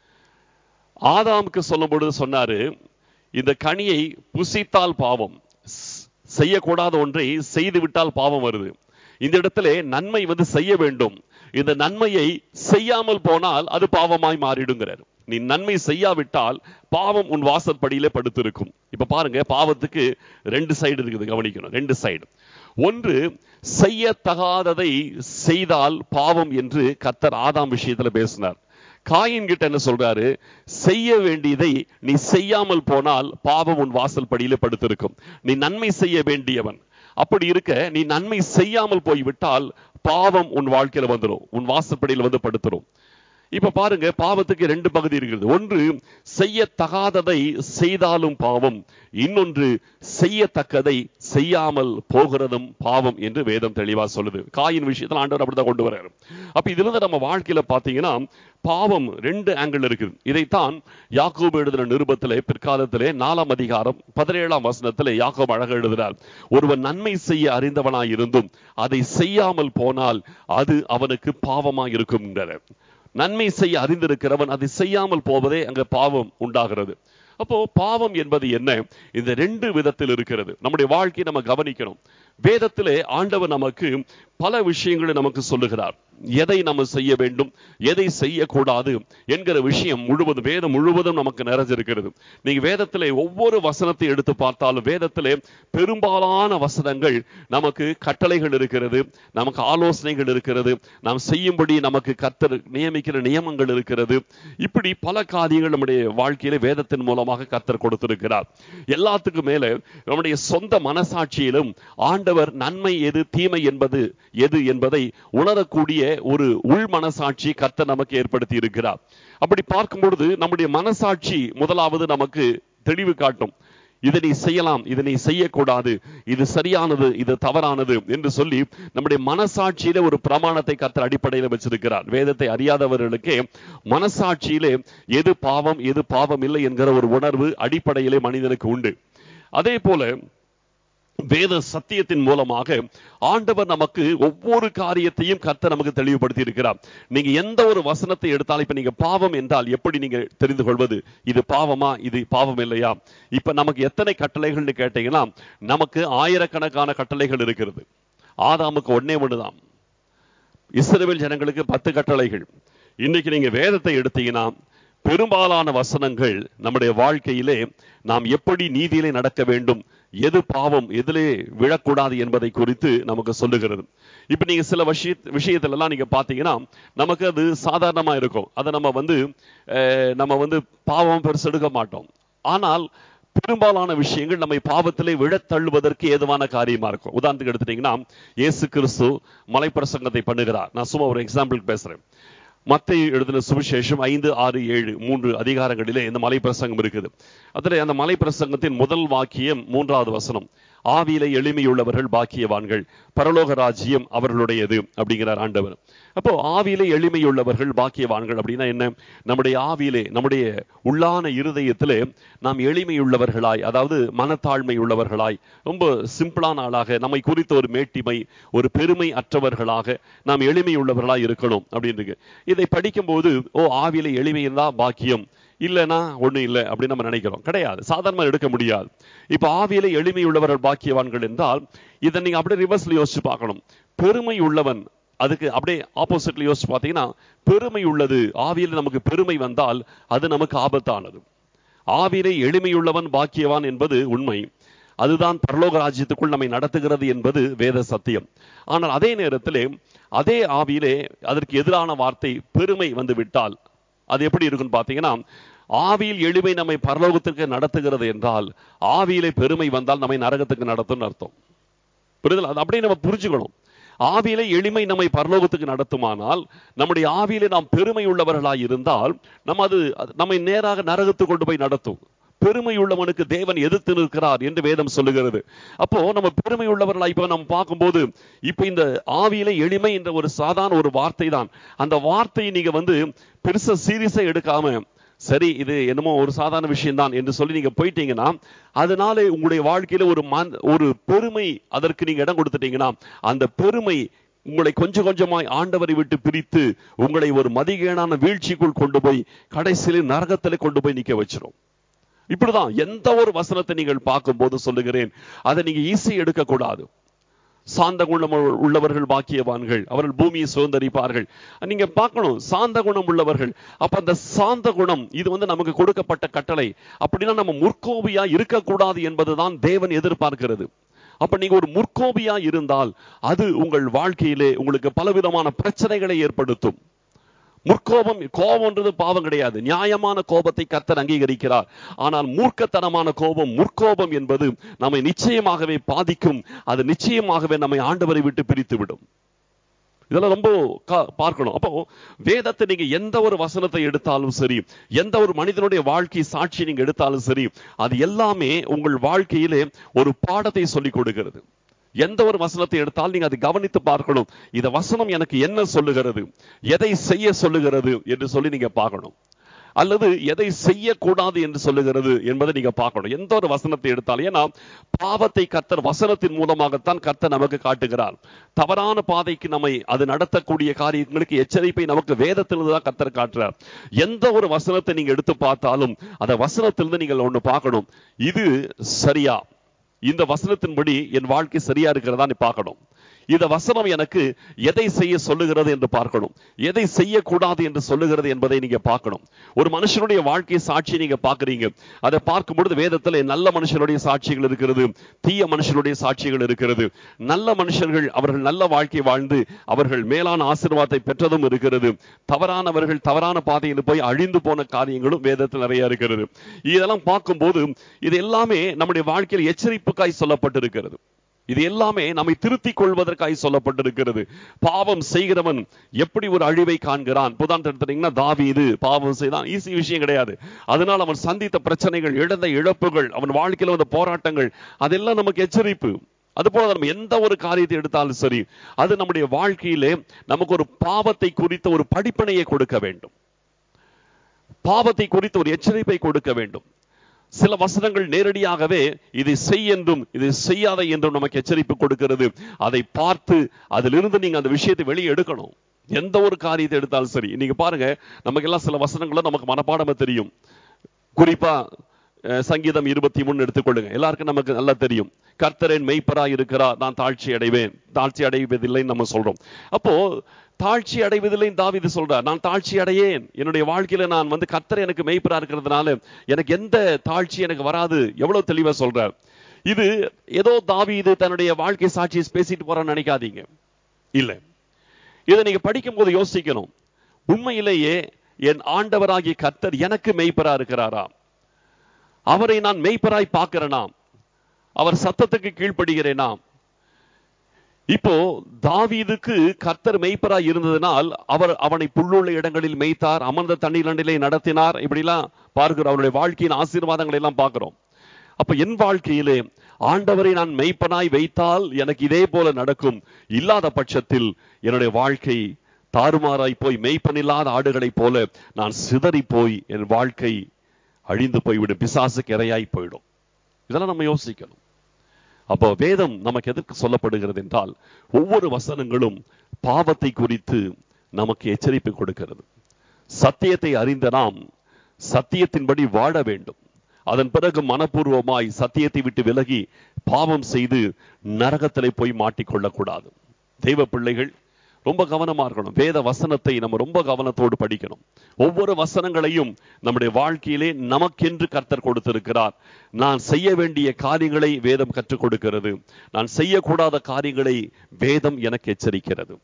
ஆதாமுக்கு சொல்லும் பொழுது சொன்னாரு இந்த கனியை புசித்தால் பாவம் ஸ்- செய்யக்கூடாத ஒன்றை செய்து விட்டால் பாவம் வருது இந்த இடத்துல நன்மை வந்து செய்ய வேண்டும் இந்த நன்மையை செய்யாமல் போனால் அது பாவமாய் மாறிடுங்கிறார் நீ நன்மை செய்யாவிட்டால் பாவம் உன் வாசற்படியிலே படுத்திருக்கும் இப்ப பாருங்க பாவத்துக்கு ரெண்டு சைடு இருக்குது கவனிக்கணும் ரெண்டு சைடு ஒன்று செய்யத்தகாததை செய்தால் பாவம் என்று கத்தர் ஆதாம் விஷயத்துல பேசினார் காயின் கிட்ட என்ன சொல்றாரு செய்ய வேண்டியதை நீ செய்யாமல் போனால் பாவம் உன் வாசல் படியில படுத்திருக்கும் நீ நன்மை செய்ய வேண்டியவன் அப்படி இருக்க நீ நன்மை செய்யாமல் போய்விட்டால் பாவம் உன் வாழ்க்கையில வந்துடும் உன் வாசற்படியில வந்து படுத்துரும் இப்ப பாருங்க பாவத்துக்கு ரெண்டு பகுதி இருக்கிறது ஒன்று செய்யத்தகாததை செய்தாலும் பாவம் இன்னொன்று செய்யத்தக்கதை செய்யாமல் போகிறதும் பாவம் என்று வேதம் தெளிவா சொல்லுது காயின் விஷயத்துல ஆண்டவர் அப்படிதான் கொண்டு வர்றாரு அப்ப இதுல இருந்து நம்ம வாழ்க்கையில பாத்தீங்கன்னா பாவம் ரெண்டு ஆங்கிள் இருக்குது இதைத்தான் யாக்கோபு எழுதின நிருபத்திலே பிற்காலத்திலே நாலாம் அதிகாரம் பதினேழாம் வசனத்திலே யாக்கோபு அழக எழுதுகிறார் ஒருவன் நன்மை செய்ய அறிந்தவனாய் இருந்தும் அதை செய்யாமல் போனால் அது அவனுக்கு பாவமாய் இருக்கும் நன்மை செய்ய அறிந்திருக்கிறவன் அதை செய்யாமல் போவதே அங்க பாவம் உண்டாகிறது அப்போ பாவம் என்பது என்ன இந்த ரெண்டு விதத்தில் இருக்கிறது நம்முடைய வாழ்க்கையை நம்ம கவனிக்கணும் வேதத்திலே ஆண்டவர் நமக்கு பல விஷயங்களை நமக்கு சொல்லுகிறார் எதை நம்ம செய்ய வேண்டும் எதை செய்யக்கூடாது என்கிற விஷயம் முழுவதும் வேதம் முழுவதும் நமக்கு நிறைஞ்சிருக்கிறது நீங்க வேதத்திலே ஒவ்வொரு வசனத்தை எடுத்து பார்த்தாலும் வேதத்திலே பெரும்பாலான வசனங்கள் நமக்கு கட்டளைகள் இருக்கிறது நமக்கு ஆலோசனைகள் இருக்கிறது நாம் செய்யும்படி நமக்கு கத்தர் நியமிக்கிற நியமங்கள் இருக்கிறது இப்படி பல காரியங்கள் நம்முடைய வாழ்க்கையில வேதத்தின் மூலமாக கத்தர் கொடுத்திருக்கிறார் எல்லாத்துக்கும் மேல நம்முடைய சொந்த மனசாட்சியிலும் ஆண்டவர் நன்மை எது தீமை என்பது எது என்பதை உணரக்கூடிய ஒரு உள் மனசாட்சி கர்த்தர் நமக்கு ஏற்படுத்தி இருக்கிறார் அப்படி பார்க்கும் பொழுது நம்முடைய மனசாட்சி முதலாவது நமக்கு தெளிவு காட்டும் இதை நீ செய்யலாம் இதை நீ செய்யக்கூடாது இது சரியானது இது தவறானது என்று சொல்லி நம்முடைய மனசாட்சியில ஒரு பிரமாணத்தை கத்தர் அடிப்படையில் வச்சிருக்கிறார் வேதத்தை அறியாதவர்களுக்கே மனசாட்சியிலே எது பாவம் எது பாவம் இல்லை என்கிற ஒரு உணர்வு அடிப்படையிலே மனிதனுக்கு உண்டு அதே போல வேத சத்தியத்தின் மூலமாக ஆண்டவர் நமக்கு ஒவ்வொரு காரியத்தையும் கர்த்தர் நமக்கு தெளிவுபடுத்தி இருக்கிறார் நீங்க எந்த ஒரு வசனத்தை எடுத்தாலும் இப்ப நீங்க பாவம் என்றால் எப்படி நீங்க தெரிந்து கொள்வது இது பாவமா இது பாவம் இல்லையா இப்ப நமக்கு எத்தனை கட்டளைகள்னு கேட்டீங்கன்னா நமக்கு ஆயிரக்கணக்கான கட்டளைகள் இருக்கிறது ஆதாமுக்கு ஒன்னே ஒண்ணுதான் இஸ்ரவேல் ஜனங்களுக்கு பத்து கட்டளைகள் இன்னைக்கு நீங்க வேதத்தை எடுத்தீங்கன்னா பெரும்பாலான வசனங்கள் நம்முடைய வாழ்க்கையிலே நாம் எப்படி நீதியிலே நடக்க வேண்டும் எது பாவம் எதிலே விழக்கூடாது என்பதை குறித்து நமக்கு சொல்லுகிறது இப்ப நீங்க சில விஷய விஷயத்துல எல்லாம் நீங்க பாத்தீங்கன்னா நமக்கு அது சாதாரணமா இருக்கும் அதை நம்ம வந்து அஹ், நம்ம வந்து பாவம் பெருசு எடுக்க மாட்டோம் ஆனால் பெரும்பாலான விஷயங்கள் நம்மை பாவத்திலே விழத் தள்ளுவதற்கு ஏதுவான காரியமா இருக்கும் உதாரணத்துக்கு எடுத்துட்டீங்கன்னா இயேசு கிறிஸ்து மலைப்பிரசங்கத்தை பண்ணுகிறார் நான் சும்மா ஒரு எக்ஸாம்பிள் பேசுறேன் மத்திய எழுதின சுவிசேஷம் ஐந்து ஆறு ஏழு மூன்று அதிகாரங்களிலே இந்த மலை பிரசங்கம் இருக்குது அதில் அந்த மலை பிரசங்கத்தின் முதல் வாக்கியம் மூன்றாவது வசனம் ஆவியிலே எளிமையுள்ளவர்கள் பாக்கியவான்கள் பரலோக ராஜ்யம் அவர்களுடையது அப்படிங்கிறார் ஆண்டவர் அப்போ ஆவியிலே எளிமையுள்ளவர்கள் பாக்கியவான்கள் அப்படின்னா என்ன நம்முடைய ஆவியிலே நம்முடைய உள்ளான இருதயத்திலே நாம் எளிமையுள்ளவர்களாய் அதாவது மனத்தாழ்மை உள்ளவர்களாய் ரொம்ப சிம்பிளான ஆளாக நம்மை குறித்த ஒரு மேட்டிமை ஒரு பெருமை அற்றவர்களாக நாம் எளிமையுள்ளவர்களாய் இருக்கணும் அப்படின்னு இதை படிக்கும்போது ஓ ஆவியிலே எளிமை இருந்தா பாக்கியம் இல்லைன்னா ஒண்ணும் இல்லை அப்படின்னு நம்ம நினைக்கிறோம் கிடையாது சாதாரணமா எடுக்க முடியாது இப்ப ஆவியிலே எளிமை உள்ளவர்கள் பாக்கியவான்கள் என்றால் இதை நீங்க அப்படியே ரிவர்ஸ்ல யோசிச்சு பார்க்கணும் பெருமை உள்ளவன் அதுக்கு அப்படியே ஆப்போசிட்ல யோசிச்சு பார்த்தீங்கன்னா பெருமை உள்ளது ஆவியில் நமக்கு பெருமை வந்தால் அது நமக்கு ஆபத்தானது ஆவியிலே எளிமையுள்ளவன் பாக்கியவான் என்பது உண்மை அதுதான் பரலோக ராஜ்யத்துக்குள் நம்மை நடத்துகிறது என்பது வேத சத்தியம் ஆனால் அதே நேரத்திலே அதே ஆவியிலே அதற்கு எதிரான வார்த்தை பெருமை வந்து விட்டால் அது எப்படி இருக்குன்னு பார்த்தீங்கன்னா ஆவியில் எளிமை நம்மை பரலோகத்திற்கு நடத்துகிறது என்றால் ஆவியிலே பெருமை வந்தால் நம்மை நரகத்துக்கு நடத்தும்னு அர்த்தம் புரிதல் அது அப்படியே நம்ம புரிஞ்சுக்கணும் ஆவியிலே எளிமை நம்மை பரலோகத்துக்கு நடத்துமானால் நம்முடைய ஆவியிலே நாம் பெருமை உள்ளவர்களாய் இருந்தால் நம்ம அது அது நம்மை நேராக நரகத்துக்கு கொண்டு போய் நடத்தும் பெருமை உள்ளவனுக்கு தேவன் எதிர்த்து நிற்கிறார் என்று வேதம் சொல்லுகிறது அப்போ நம்ம பெருமை உள்ளவர்களா இப்ப நம்ம பார்க்கும்போது இப்ப இந்த ஆவியில எளிமை என்ற ஒரு சாதாரண ஒரு வார்த்தை தான் அந்த வார்த்தையை நீங்க வந்து பெருசா சீரியஸா எடுக்காம சரி இது என்னமோ ஒரு சாதாரண விஷயம் தான் என்று சொல்லி நீங்க போயிட்டீங்கன்னா அதனால உங்களுடைய வாழ்க்கையில ஒரு மன் ஒரு பெருமை அதற்கு நீங்க இடம் கொடுத்துட்டீங்கன்னா அந்த பெருமை உங்களை கொஞ்சம் கொஞ்சமாய் ஆண்டவரை விட்டு பிரித்து உங்களை ஒரு மதிகேடான வீழ்ச்சிக்குள் கொண்டு போய் கடைசியில நரகத்திலே கொண்டு போய் நிக்க வச்சிரும் இப்படிதான் எந்த ஒரு வசனத்தை நீங்கள் பார்க்கும்போது சொல்லுகிறேன் அதை நீங்க ஈஸி எடுக்கக்கூடாது சாந்த குணம் உள்ளவர்கள் பாக்கியவான்கள் அவர்கள் பூமியை சுதந்தரிப்பார்கள் நீங்க பார்க்கணும் சாந்த குணம் உள்ளவர்கள் அப்ப அந்த சாந்த குணம் இது வந்து நமக்கு கொடுக்கப்பட்ட கட்டளை அப்படின்னா நம்ம முற்கோபியா இருக்கக்கூடாது என்பதுதான் தேவன் எதிர்பார்க்கிறது அப்ப நீங்க ஒரு முற்கோபியா இருந்தால் அது உங்கள் வாழ்க்கையிலே உங்களுக்கு பலவிதமான பிரச்சனைகளை ஏற்படுத்தும் முற்கோபம் கோபம்ன்றது பாவம் கிடையாது நியாயமான கோபத்தை கர்த்தர் அங்கீகரிக்கிறார் ஆனால் மூர்க்கத்தனமான கோபம் முற்கோபம் என்பது நம்மை நிச்சயமாகவே பாதிக்கும் அது நிச்சயமாகவே நம்மை ஆண்டவரை விட்டு பிரித்து விடும் இதெல்லாம் ரொம்ப கா- பார்க்கணும் அப்போ வேதத்தை நீங்க எந்த ஒரு வசனத்தை எடுத்தாலும் சரி எந்த ஒரு மனிதனுடைய வாழ்க்கை சாட்சி நீங்க எடுத்தாலும் சரி அது எல்லாமே உங்கள் வாழ்க்கையிலே ஒரு பாடத்தை சொல்லிக் கொடுக்கிறது எந்த ஒரு வசனத்தை எடுத்தாலும் நீங்க அதை கவனித்து பார்க்கணும் இந்த வசனம் எனக்கு என்ன சொல்லுகிறது எதை செய்ய சொல்லுகிறது என்று சொல்லி நீங்க பார்க்கணும் அல்லது எதை செய்யக்கூடாது என்று சொல்லுகிறது என்பதை நீங்க பார்க்கணும் எந்த ஒரு வசனத்தை எடுத்தாலும் ஏன்னா பாவத்தை கர்த்தர் வசனத்தின் மூலமாகத்தான் கர்த்தர் நமக்கு காட்டுகிறார் தவறான பாதைக்கு நம்மை அது நடத்தக்கூடிய காரியங்களுக்கு எச்சரிப்பை நமக்கு வேதத்திலிருந்து தான் கர்த்தர் காட்டுறார் எந்த ஒரு வசனத்தை நீங்க எடுத்து பார்த்தாலும் அந்த வசனத்திலிருந்து நீங்கள் ஒண்ணு பார்க்கணும் இது சரியா இந்த வசனத்தின்படி என் வாழ்க்கை சரியா இருக்கிறதா நீ பார்க்கணும் இந்த வசனம் எனக்கு எதை செய்ய சொல்லுகிறது என்று பார்க்கணும் எதை செய்யக்கூடாது என்று சொல்லுகிறது என்பதை நீங்க பார்க்கணும் ஒரு மனுஷனுடைய வாழ்க்கை சாட்சி நீங்க பார்க்கறீங்க அதை பார்க்கும் பொழுது வேதத்துல நல்ல மனுஷனுடைய சாட்சிகள் இருக்கிறது தீய மனுஷனுடைய சாட்சிகள் இருக்கிறது நல்ல மனுஷர்கள் அவர்கள் நல்ல வாழ்க்கை வாழ்ந்து அவர்கள் மேலான ஆசீர்வாதத்தை பெற்றதும் இருக்கிறது தவறானவர்கள் தவறான பாதையில் போய் அழிந்து போன காரியங்களும் வேதத்தில் நிறைய இருக்கிறது இதெல்லாம் பார்க்கும்போது இது எல்லாமே நம்முடைய வாழ்க்கையில் எச்சரிப்புக்காய் சொல்லப்பட்டிருக்கிறது இது எல்லாமே நம்மை திருத்திக் கொள்வதற்காக சொல்லப்பட்டிருக்கிறது பாவம் செய்கிறவன் எப்படி ஒரு அழிவை காண்கிறான் புதான் எடுத்துட்டீங்கன்னா தாவீது பாவம் செய்தான் ஈஸி விஷயம் கிடையாது அதனால் அவன் சந்தித்த பிரச்சனைகள் இழந்த இழப்புகள் அவன் வாழ்க்கையில் வந்த போராட்டங்கள் அதெல்லாம் நமக்கு எச்சரிப்பு அதுபோல நம்ம எந்த ஒரு காரியத்தை எடுத்தாலும் சரி அது நம்முடைய வாழ்க்கையிலே நமக்கு ஒரு பாவத்தை குறித்த ஒரு படிப்பினையை கொடுக்க வேண்டும் பாவத்தை குறித்த ஒரு எச்சரிப்பை கொடுக்க வேண்டும் சில வசனங்கள் நேரடியாகவே இதை செய் என்றும் இதை செய்யாத என்றும் நமக்கு எச்சரிப்பு கொடுக்கிறது அதை பார்த்து அதிலிருந்து நீங்க அந்த விஷயத்தை வெளியே எடுக்கணும் எந்த ஒரு காரியத்தை எடுத்தாலும் சரி நீங்க பாருங்க நமக்கு எல்லாம் சில வசனங்களும் நமக்கு மனப்பாடமா தெரியும் குறிப்பா அஹ், சங்கீதம் இருபத்தி மூணு எடுத்துக்கொள்ளுங்க எல்லாருக்கும் நமக்கு நல்லா தெரியும் கர்த்தரேன் மெய்ப்பரா இருக்கிறார் நான் தாழ்ச்சி அடைவேன் தாழ்ச்சி அடைவதில்லைன்னு நம்ம சொல்றோம் அப்போ தாழ்ச்சி அடைவதில்லை தாவிது சொல்றார் நான் தாழ்ச்சி அடையேன் என்னுடைய வாழ்க்கையில நான் வந்து கர்த்தர் எனக்கு மெய்ப்பரா இருக்கிறதுனால எனக்கு எந்த தாழ்ச்சி எனக்கு வராது எவ்வளவு தெளிவா சொல்றார் இது ஏதோ தாவீது தன்னுடைய வாழ்க்கை சாட்சியை பேசிட்டு போறான்னு நினைக்காதீங்க இல்ல இதை நீங்க படிக்கும் போது யோசிக்கணும் உண்மையிலேயே என் ஆண்டவராகிய கர்த்தர் எனக்கு மெய்ப்பரா இருக்கிறாரா அவரை நான் மெய்ப்பராய் பார்க்கிறேனா அவர் சத்தத்துக்கு கீழ்ப்படுகிறேனா இப்போ தாவீதுக்கு கர்த்தர் மெய்ப்பராய் இருந்ததனால் அவர் அவனை புல்லுள்ள இடங்களில் மேய்த்தார் அமர்ந்த தண்ணீர் நடத்தினார் இப்படிலாம் பார்க்கிறோம் அவருடைய வாழ்க்கையின் ஆசீர்வாதங்களை எல்லாம் பார்க்கிறோம் அப்ப என் வாழ்க்கையிலே ஆண்டவரை நான் மெய்ப்பனாய் வைத்தால் எனக்கு இதே போல நடக்கும் இல்லாத பட்சத்தில் என்னுடைய வாழ்க்கை தாறுமாறாய் போய் மெய்ப்பனில்லாத ஆடுகளைப் போல நான் சிதறி போய் என் வாழ்க்கை அழிந்து போய்விடும் பிசாசுக்கு இரையாய் போயிடும் இதெல்லாம் நம்ம யோசிக்கணும் அப்போ வேதம் நமக்கு எதற்கு சொல்லப்படுகிறது என்றால் ஒவ்வொரு வசனங்களும் பாவத்தை குறித்து நமக்கு எச்சரிப்பு கொடுக்கிறது சத்தியத்தை அறிந்த நாம் சத்தியத்தின்படி வாழ வேண்டும் அதன் பிறகு மனப்பூர்வமாய் சத்தியத்தை விட்டு விலகி பாவம் செய்து நரகத்திலே போய் மாட்டிக்கொள்ளக்கூடாது தெய்வ பிள்ளைகள் ரொம்ப கவனமா இருக்கணும் வேத வசனத்தை நம்ம ரொம்ப கவனத்தோடு படிக்கணும் ஒவ்வொரு வசனங்களையும் நம்முடைய வாழ்க்கையிலே நமக்கென்று கர்த்தர் கொடுத்திருக்கிறார் நான் செய்ய வேண்டிய காரியங்களை வேதம் கற்றுக் கொடுக்கிறது நான் செய்யக்கூடாத காரியங்களை வேதம் எனக்கு எச்சரிக்கிறது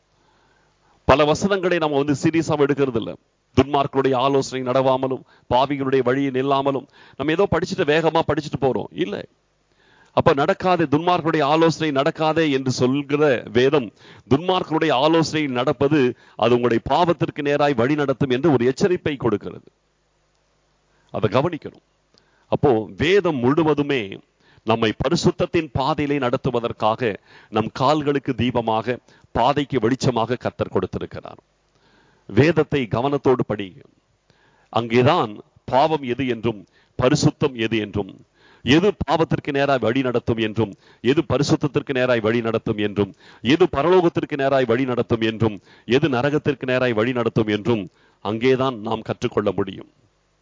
பல வசனங்களை நம்ம வந்து சீரியஸாக எடுக்கிறது இல்ல துன்மார்களுடைய ஆலோசனை நடவாமலும் பாவிகளுடைய வழியை நில்லாமலும் நம்ம ஏதோ படிச்சுட்டு வேகமா படிச்சுட்டு போறோம் இல்ல அப்ப நடக்காதே துன்மார்களுடைய ஆலோசனை நடக்காதே என்று சொல்கிற வேதம் துன்மார்களுடைய ஆலோசனை நடப்பது அது உங்களுடைய பாவத்திற்கு நேராய் வழி நடத்தும் என்று ஒரு எச்சரிப்பை கொடுக்கிறது அதை கவனிக்கணும் அப்போ வேதம் முழுவதுமே நம்மை பரிசுத்தத்தின் பாதையிலே நடத்துவதற்காக நம் கால்களுக்கு தீபமாக பாதைக்கு வெளிச்சமாக கத்தர் கொடுத்திருக்கிறார் வேதத்தை கவனத்தோடு படிங்க அங்கேதான் பாவம் எது என்றும் பரிசுத்தம் எது என்றும் எது பாவத்திற்கு நேராய் வழி நடத்தும் என்றும் எது பரிசுத்தத்திற்கு நேராய் வழி நடத்தும் என்றும் எது பரலோகத்திற்கு நேராய் வழி நடத்தும் என்றும் எது நரகத்திற்கு நேராய் வழி நடத்தும் என்றும் அங்கேதான் நாம் கற்றுக்கொள்ள முடியும்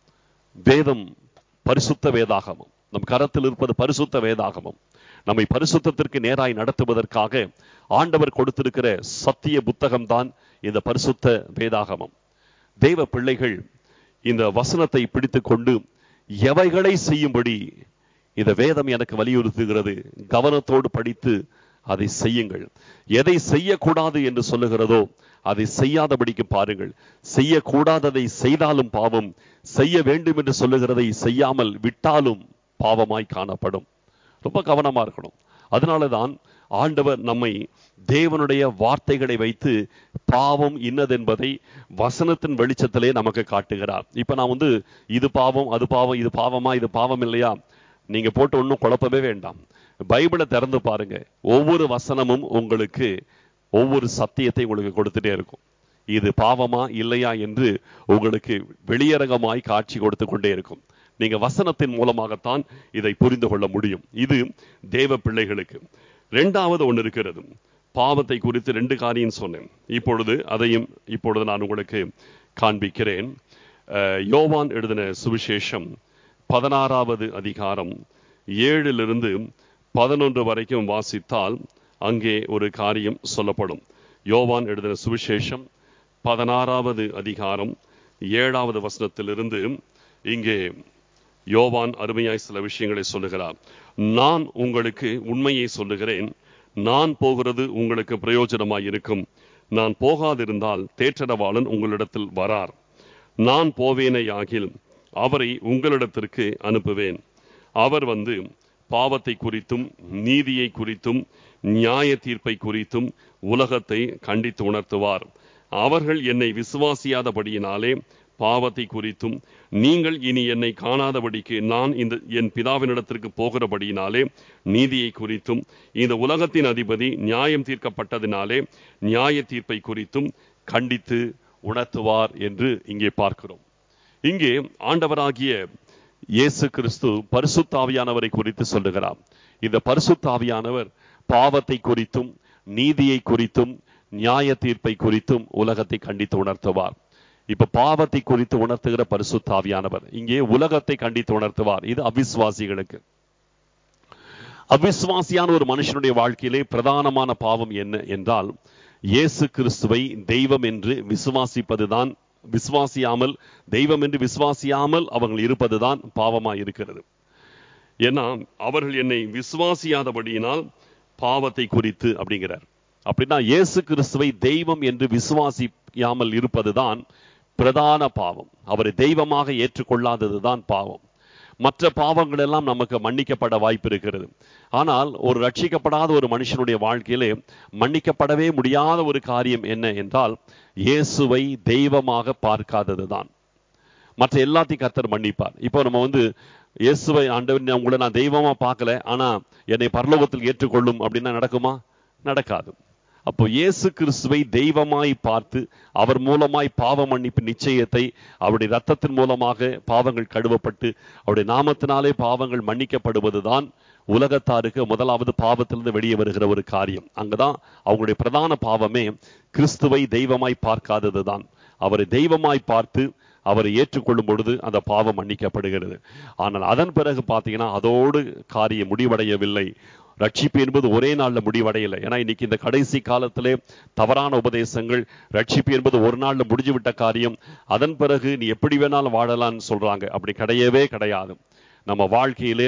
வேதம் பரிசுத்த வேதாகமம் நம் கரத்தில் இருப்பது பரிசுத்த வேதாகமம் நம்மை பரிசுத்தத்திற்கு நேராய் நடத்துவதற்காக ஆண்டவர் கொடுத்திருக்கிற சத்திய புத்தகம்தான் இந்த பரிசுத்த வேதாகமம் தேவ பிள்ளைகள் இந்த வசனத்தை பிடித்துக் கொண்டு எவைகளை செய்யும்படி இந்த வேதம் எனக்கு வலியுறுத்துகிறது கவனத்தோடு படித்து அதை செய்யுங்கள் எதை செய்யக்கூடாது என்று சொல்லுகிறதோ அதை செய்யாதபடிக்கு பாருங்கள் செய்யக்கூடாததை செய்தாலும் பாவம் செய்ய வேண்டும் என்று சொல்லுகிறதை செய்யாமல் விட்டாலும் பாவமாய் காணப்படும் ரொம்ப கவனமா இருக்கணும் அதனாலதான் ஆண்டவர் நம்மை தேவனுடைய வார்த்தைகளை வைத்து பாவம் இன்னதென்பதை வசனத்தின் வெளிச்சத்திலே நமக்கு காட்டுகிறார் இப்ப நான் வந்து இது பாவம் அது பாவம் இது பாவமா இது பாவம் இல்லையா நீங்க போட்டு ஒன்றும் குழப்பவே வேண்டாம் பைபிளை திறந்து பாருங்க ஒவ்வொரு வசனமும் உங்களுக்கு ஒவ்வொரு சத்தியத்தை உங்களுக்கு கொடுத்துட்டே இருக்கும் இது பாவமா இல்லையா என்று உங்களுக்கு வெளியரங்கமாய் காட்சி கொடுத்து கொண்டே இருக்கும் நீங்க வசனத்தின் மூலமாகத்தான் இதை புரிந்து கொள்ள முடியும் இது தேவ பிள்ளைகளுக்கு ரெண்டாவது ஒன்று இருக்கிறது பாவத்தை குறித்து ரெண்டு காரியம் சொன்னேன் இப்பொழுது அதையும் இப்பொழுது நான் உங்களுக்கு காண்பிக்கிறேன் அஹ், யோவான் எழுதின சுவிசேஷம் பதினாறாவது அதிகாரம் ஏழிலிருந்து பதினொன்று வரைக்கும் வாசித்தால் அங்கே ஒரு காரியம் சொல்லப்படும் யோவான் எழுதின சுவிசேஷம் பதினாறாவது அதிகாரம் ஏழாவது வசனத்திலிருந்து இங்கே யோவான் அருமையாய் சில விஷயங்களை சொல்லுகிறார் நான் உங்களுக்கு உண்மையை சொல்லுகிறேன் நான் போகிறது உங்களுக்கு பிரயோஜனமாய் இருக்கும் நான் போகாதிருந்தால் தேற்றரவாளன் உங்களிடத்தில் வரார் நான் போவேனேயாகில் அவரை உங்களிடத்திற்கு அனுப்புவேன் அவர் வந்து பாவத்தை குறித்தும் நீதியை குறித்தும் நியாய தீர்ப்பை குறித்தும் உலகத்தை கண்டித்து உணர்த்துவார் அவர்கள் என்னை விசுவாசியாதபடியினாலே பாவத்தை குறித்தும் நீங்கள் இனி என்னை காணாதபடிக்கு நான் இந்த என் பிதாவினிடத்திற்கு போகிறபடியினாலே நீதியை குறித்தும் இந்த உலகத்தின் அதிபதி நியாயம் தீர்க்கப்பட்டதினாலே நியாய தீர்ப்பை குறித்தும் கண்டித்து உணர்த்துவார் என்று இங்கே பார்க்கிறோம் இங்கே ஆண்டவராகிய இயேசு கிறிஸ்து பரிசுத்தாவியானவரை குறித்து சொல்லுகிறார் இந்த பரிசுத்தாவியானவர் பாவத்தை குறித்தும் நீதியை குறித்தும் நியாய தீர்ப்பை குறித்தும் உலகத்தை கண்டித்து உணர்த்துவார் இப்ப பாவத்தை குறித்து உணர்த்துகிற பரிசுத்தாவியானவர் இங்கே உலகத்தை கண்டித்து உணர்த்துவார் இது அவிசுவாசிகளுக்கு அவிசுவாசியான ஒரு மனுஷனுடைய வாழ்க்கையிலே பிரதானமான பாவம் என்ன என்றால் இயேசு கிறிஸ்துவை தெய்வம் என்று விசுவாசிப்பதுதான் விசுவாசியாமல் தெய்வம் என்று விசுவாசியாமல் அவர்கள் இருப்பதுதான் பாவமாய் இருக்கிறது ஏன்னா அவர்கள் என்னை விசுவாசியாதபடியினால் பாவத்தை குறித்து அப்படிங்கிறார் அப்படின்னா இயேசு கிறிஸ்துவை தெய்வம் என்று விசுவாசியாமல் இருப்பதுதான் பிரதான பாவம் அவரை தெய்வமாக ஏற்றுக்கொள்ளாததுதான் பாவம் மற்ற பாவங்கள் எல்லாம் நமக்கு மன்னிக்கப்பட வாய்ப்பு இருக்கிறது ஆனால் ஒரு ரட்சிக்கப்படாத ஒரு மனுஷனுடைய வாழ்க்கையிலே மன்னிக்கப்படவே முடியாத ஒரு காரியம் என்ன என்றால் இயேசுவை தெய்வமாக பார்க்காததுதான் மற்ற எல்லாத்தையும் கர்த்தர் மன்னிப்பார் இப்போ நம்ம வந்து இயேசுவை ஆண்டவர் நான் உங்களை நான் தெய்வமா பார்க்கல ஆனா என்னை பரலோகத்தில் ஏற்றுக்கொள்ளும் அப்படின்னா நடக்குமா நடக்காது அப்போ இயேசு கிறிஸ்துவை தெய்வமாய் பார்த்து அவர் மூலமாய் பாவ மன்னிப்பு நிச்சயத்தை அவருடைய ரத்தத்தின் மூலமாக பாவங்கள் கழுவப்பட்டு அவருடைய நாமத்தினாலே பாவங்கள் மன்னிக்கப்படுவதுதான் உலகத்தாருக்கு முதலாவது பாவத்திலிருந்து வெளியே வருகிற ஒரு காரியம் அங்கதான் அவங்களுடைய பிரதான பாவமே கிறிஸ்துவை தெய்வமாய் பார்க்காததுதான் அவரை தெய்வமாய் பார்த்து அவரை ஏற்றுக்கொள்ளும் பொழுது அந்த பாவம் மன்னிக்கப்படுகிறது ஆனால் அதன் பிறகு பார்த்தீங்கன்னா அதோடு காரியம் முடிவடையவில்லை ரட்சிப்பு என்பது ஒரே நாள்ல முடிவடையலை ஏன்னா இன்னைக்கு இந்த கடைசி காலத்திலே தவறான உபதேசங்கள் ரட்சிப்பு என்பது ஒரு நாள்ல முடிஞ்சு விட்ட காரியம் அதன் பிறகு நீ எப்படி வேணாலும் வாழலாம்னு சொல்றாங்க அப்படி கிடையவே கிடையாது நம்ம வாழ்க்கையிலே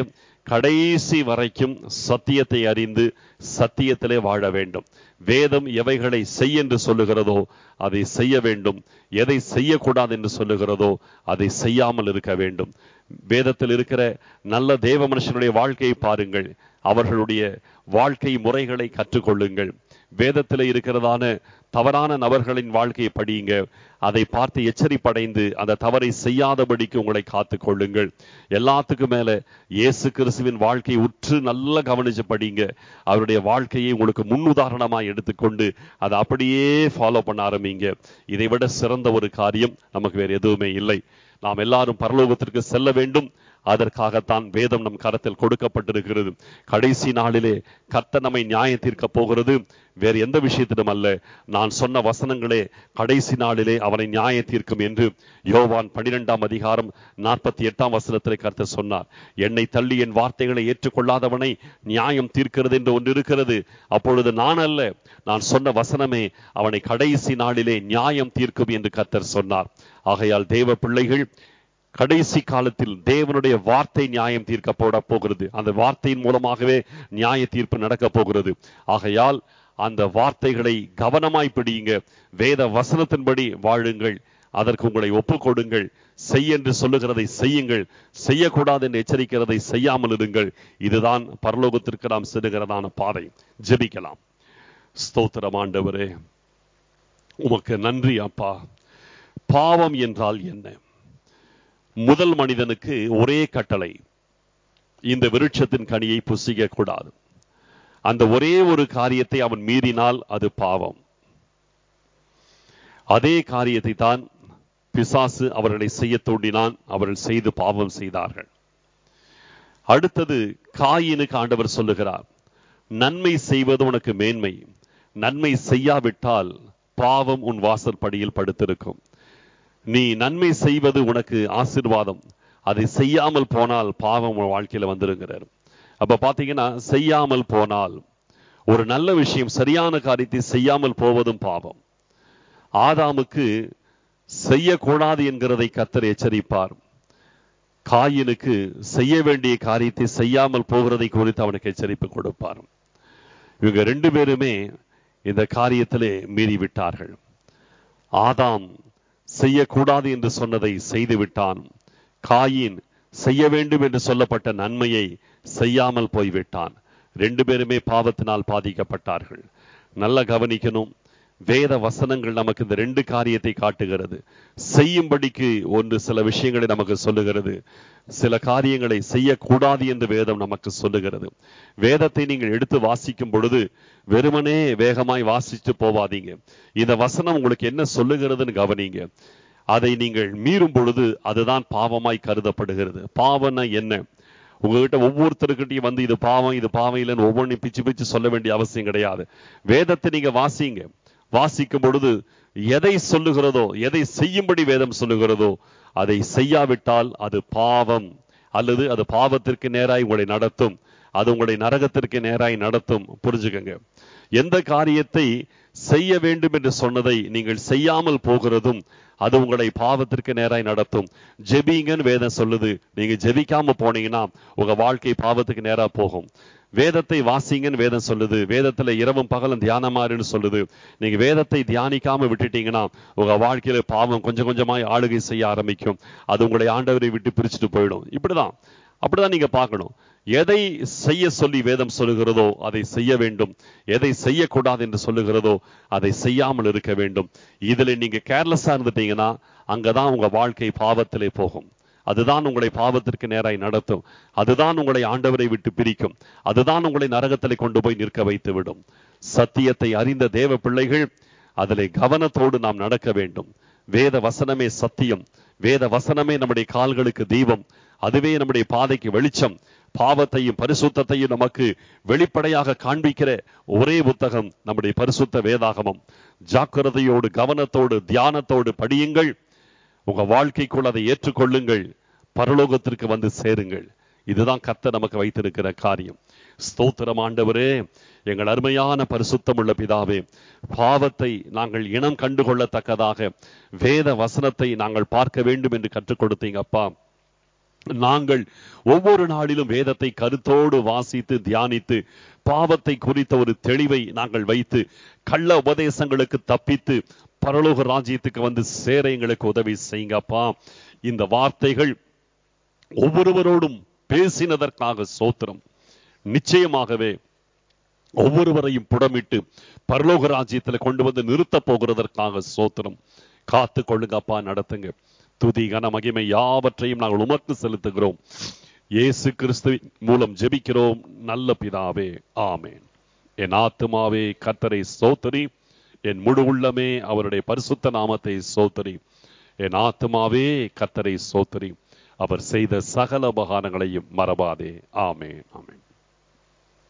கடைசி வரைக்கும் சத்தியத்தை அறிந்து சத்தியத்திலே வாழ வேண்டும் வேதம் எவைகளை செய் என்று சொல்லுகிறதோ அதை செய்ய வேண்டும் எதை செய்யக்கூடாது என்று சொல்லுகிறதோ அதை செய்யாமல் இருக்க வேண்டும் வேதத்தில் இருக்கிற நல்ல தேவ மனுஷனுடைய வாழ்க்கையை பாருங்கள் அவர்களுடைய வாழ்க்கை முறைகளை கற்றுக்கொள்ளுங்கள் வேதத்தில் இருக்கிறதான தவறான நபர்களின் வாழ்க்கையை படியுங்க அதை பார்த்து எச்சரிப்படைந்து அந்த தவறை செய்யாதபடிக்கு உங்களை காத்துக் கொள்ளுங்கள் எல்லாத்துக்கும் மேல இயேசு கிறிஸ்துவின் வாழ்க்கையை உற்று நல்லா கவனிச்சு படிங்க அவருடைய வாழ்க்கையை உங்களுக்கு முன்னுதாரணமாய் எடுத்துக்கொண்டு அதை அப்படியே ஃபாலோ பண்ண ஆரம்பிங்க இதை விட சிறந்த ஒரு காரியம் நமக்கு வேற எதுவுமே இல்லை நாம் எல்லாரும் பரலோகத்திற்கு செல்ல வேண்டும் அதற்காகத்தான் வேதம் நம் கரத்தில் கொடுக்கப்பட்டிருக்கிறது கடைசி நாளிலே கர்த்தர் நம்மை நியாயம் தீர்க்க போகிறது வேறு எந்த விஷயத்திலும் அல்ல நான் சொன்ன வசனங்களே கடைசி நாளிலே அவனை நியாயம் தீர்க்கும் என்று யோவான் பனிரெண்டாம் அதிகாரம் நாற்பத்தி எட்டாம் வசனத்திலே கர்த்தர் சொன்னார் என்னை தள்ளி என் வார்த்தைகளை ஏற்றுக்கொள்ளாதவனை நியாயம் தீர்க்கிறது என்று ஒன்று இருக்கிறது அப்பொழுது நான் அல்ல நான் சொன்ன வசனமே அவனை கடைசி நாளிலே நியாயம் தீர்க்கும் என்று கர்த்தர் சொன்னார் ஆகையால் தேவ பிள்ளைகள் கடைசி காலத்தில் தேவனுடைய வார்த்தை நியாயம் தீர்க்க போட போகிறது அந்த வார்த்தையின் மூலமாகவே நியாய தீர்ப்பு நடக்க போகிறது ஆகையால் அந்த வார்த்தைகளை கவனமாய் பிடியுங்க வேத வசனத்தின்படி வாழுங்கள் அதற்கு உங்களை ஒப்புக்கொடுங்கள் செய் என்று சொல்லுகிறதை செய்யுங்கள் செய்யக்கூடாது என்று எச்சரிக்கிறதை செய்யாமல் இருங்கள் இதுதான் பரலோகத்திற்கு நாம் செல்லுகிறதான பாதை ஜெபிக்கலாம் ஸ்தோத்திரம் ஆண்டவரே உமக்கு நன்றி அப்பா பாவம் என்றால் என்ன முதல் மனிதனுக்கு ஒரே கட்டளை இந்த விருட்சத்தின் கனியை புசிக்க கூடாது அந்த ஒரே ஒரு காரியத்தை அவன் மீறினால் அது பாவம் அதே காரியத்தை தான் பிசாசு அவர்களை செய்ய தூண்டினான் அவர்கள் செய்து பாவம் செய்தார்கள் அடுத்தது காயினுக்கு ஆண்டவர் சொல்லுகிறார் நன்மை செய்வது உனக்கு மேன்மை நன்மை செய்யாவிட்டால் பாவம் உன் வாசற்படியில் படுத்திருக்கும் நீ நன்மை செய்வது உனக்கு ஆசிர்வாதம் அதை செய்யாமல் போனால் பாவம் உன் வாழ்க்கையில வந்துருங்கிறார் அப்ப பாத்தீங்கன்னா செய்யாமல் போனால் ஒரு நல்ல விஷயம் சரியான காரியத்தை செய்யாமல் போவதும் பாவம் ஆதாமுக்கு செய்யக்கூடாது என்கிறதை கத்தர் எச்சரிப்பார் காயினுக்கு செய்ய வேண்டிய காரியத்தை செய்யாமல் போகிறதை குறித்து அவனுக்கு எச்சரிப்பு கொடுப்பார் இவங்க ரெண்டு பேருமே இந்த காரியத்திலே மீறி விட்டார்கள் ஆதாம் செய்யக்கூடாது என்று சொன்னதை செய்து விட்டான் காயின் செய்ய வேண்டும் என்று சொல்லப்பட்ட நன்மையை செய்யாமல் போய்விட்டான் ரெண்டு பேருமே பாவத்தினால் பாதிக்கப்பட்டார்கள் நல்ல கவனிக்கணும் வேத வசனங்கள் நமக்கு இந்த ரெண்டு காரியத்தை காட்டுகிறது செய்யும்படிக்கு ஒன்று சில விஷயங்களை நமக்கு சொல்லுகிறது சில காரியங்களை செய்யக்கூடாது என்று வேதம் நமக்கு சொல்லுகிறது வேதத்தை நீங்கள் எடுத்து வாசிக்கும் பொழுது வெறுமனே வேகமாய் வாசித்து போவாதீங்க இந்த வசனம் உங்களுக்கு என்ன சொல்லுகிறதுன்னு கவனிங்க அதை நீங்கள் மீறும் பொழுது அதுதான் பாவமாய் கருதப்படுகிறது பாவம்னா என்ன உங்ககிட்ட ஒவ்வொருத்தருக்கிட்டையும் வந்து இது பாவம் இது பாவம் இல்லைன்னு ஒவ்வொன்றையும் பிச்சு பிச்சு சொல்ல வேண்டிய அவசியம் கிடையாது வேதத்தை நீங்க வாசிங்க வாசிக்கும் பொழுது எதை சொல்லுகிறதோ எதை செய்யும்படி வேதம் சொல்லுகிறதோ அதை செய்யாவிட்டால் அது பாவம் அல்லது அது பாவத்திற்கு நேராய் உங்களை நடத்தும் அது உங்களை நரகத்திற்கு நேராய் நடத்தும் புரிஞ்சுக்கங்க எந்த காரியத்தை செய்ய வேண்டும் என்று சொன்னதை நீங்கள் செய்யாமல் போகிறதும் அது உங்களை பாவத்திற்கு நேராய் நடத்தும் ஜெபிங்கன்னு வேதம் சொல்லுது நீங்க ஜெபிக்காம போனீங்கன்னா உங்க வாழ்க்கை பாவத்துக்கு நேரா போகும் வேதத்தை வாசிங்கன்னு வேதம் சொல்லுது வேதத்துல இரவும் பகலும் தியானமாறுன்னு சொல்லுது நீங்க வேதத்தை தியானிக்காம விட்டுட்டீங்கன்னா உங்க வாழ்க்கையில பாவம் கொஞ்சம் கொஞ்சமாய் ஆளுகை செய்ய ஆரம்பிக்கும் அது உங்களை ஆண்டவரை விட்டு பிரிச்சுட்டு போயிடும் இப்படிதான் அப்படிதான் நீங்க பார்க்கணும் எதை செய்ய சொல்லி வேதம் சொல்லுகிறதோ அதை செய்ய வேண்டும் எதை செய்யக்கூடாது என்று சொல்லுகிறதோ அதை செய்யாமல் இருக்க வேண்டும் இதுல நீங்க கேர்லெஸ்ஸா இருந்துட்டீங்கன்னா அங்கதான் உங்க வாழ்க்கை பாவத்திலே போகும் அதுதான் உங்களை பாவத்திற்கு நேராய் நடத்தும் அதுதான் உங்களை ஆண்டவரை விட்டு பிரிக்கும் அதுதான் உங்களை நரகத்திலே கொண்டு போய் நிற்க வைத்து விடும் சத்தியத்தை அறிந்த தேவ பிள்ளைகள் அதிலே கவனத்தோடு நாம் நடக்க வேண்டும் வேத வசனமே சத்தியம் வேத வசனமே நம்முடைய கால்களுக்கு தீபம் அதுவே நம்முடைய பாதைக்கு வெளிச்சம் பாவத்தையும் பரிசுத்தையும் நமக்கு வெளிப்படையாக காண்பிக்கிற ஒரே புத்தகம் நம்முடைய பரிசுத்த வேதாகமம் ஜாக்கிரதையோடு கவனத்தோடு தியானத்தோடு படியுங்கள் உங்க வாழ்க்கைக்குள் அதை ஏற்றுக்கொள்ளுங்கள் பரலோகத்திற்கு வந்து சேருங்கள் இதுதான் கத்த நமக்கு வைத்திருக்கிற காரியம் ஸ்தோத்திரம் ஆண்டவரே எங்கள் அருமையான பரிசுத்தம் உள்ள பிதாவே பாவத்தை நாங்கள் இனம் கண்டுகொள்ளத்தக்கதாக வேத வசனத்தை நாங்கள் பார்க்க வேண்டும் என்று கற்றுக் கொடுத்தீங்க அப்பா நாங்கள் ஒவ்வொரு நாளிலும் வேதத்தை கருத்தோடு வாசித்து தியானித்து பாவத்தை குறித்த ஒரு தெளிவை நாங்கள் வைத்து கள்ள உபதேசங்களுக்கு தப்பித்து பரலோக ராஜ்யத்துக்கு வந்து சேர எங்களுக்கு உதவி செய்யுங்கப்பா இந்த வார்த்தைகள் ஒவ்வொருவரோடும் பேசினதற்காக சோத்திரம் நிச்சயமாகவே ஒவ்வொருவரையும் புடமிட்டு பரலோக ராஜ்யத்தில் கொண்டு வந்து நிறுத்த போகிறதற்காக சோத்திரம் காத்து கொள்ளுங்கப்பா நடத்துங்க துதி கன மகிமை யாவற்றையும் நாங்கள் உமக்கு செலுத்துகிறோம் இயேசு கிறிஸ்து மூலம் ஜெபிக்கிறோம் நல்ல பிதாவே ஆமேன் என் ஆத்துமாவே கத்தரை சோத்தரி என் முழு உள்ளமே அவருடைய பரிசுத்த நாமத்தை சோத்தரி என் ஆத்துமாவே கத்தரை சோத்தரி அவர் செய்த சகல உபகாரங்களையும் மறவாதே ஆமேன் ஆமேன்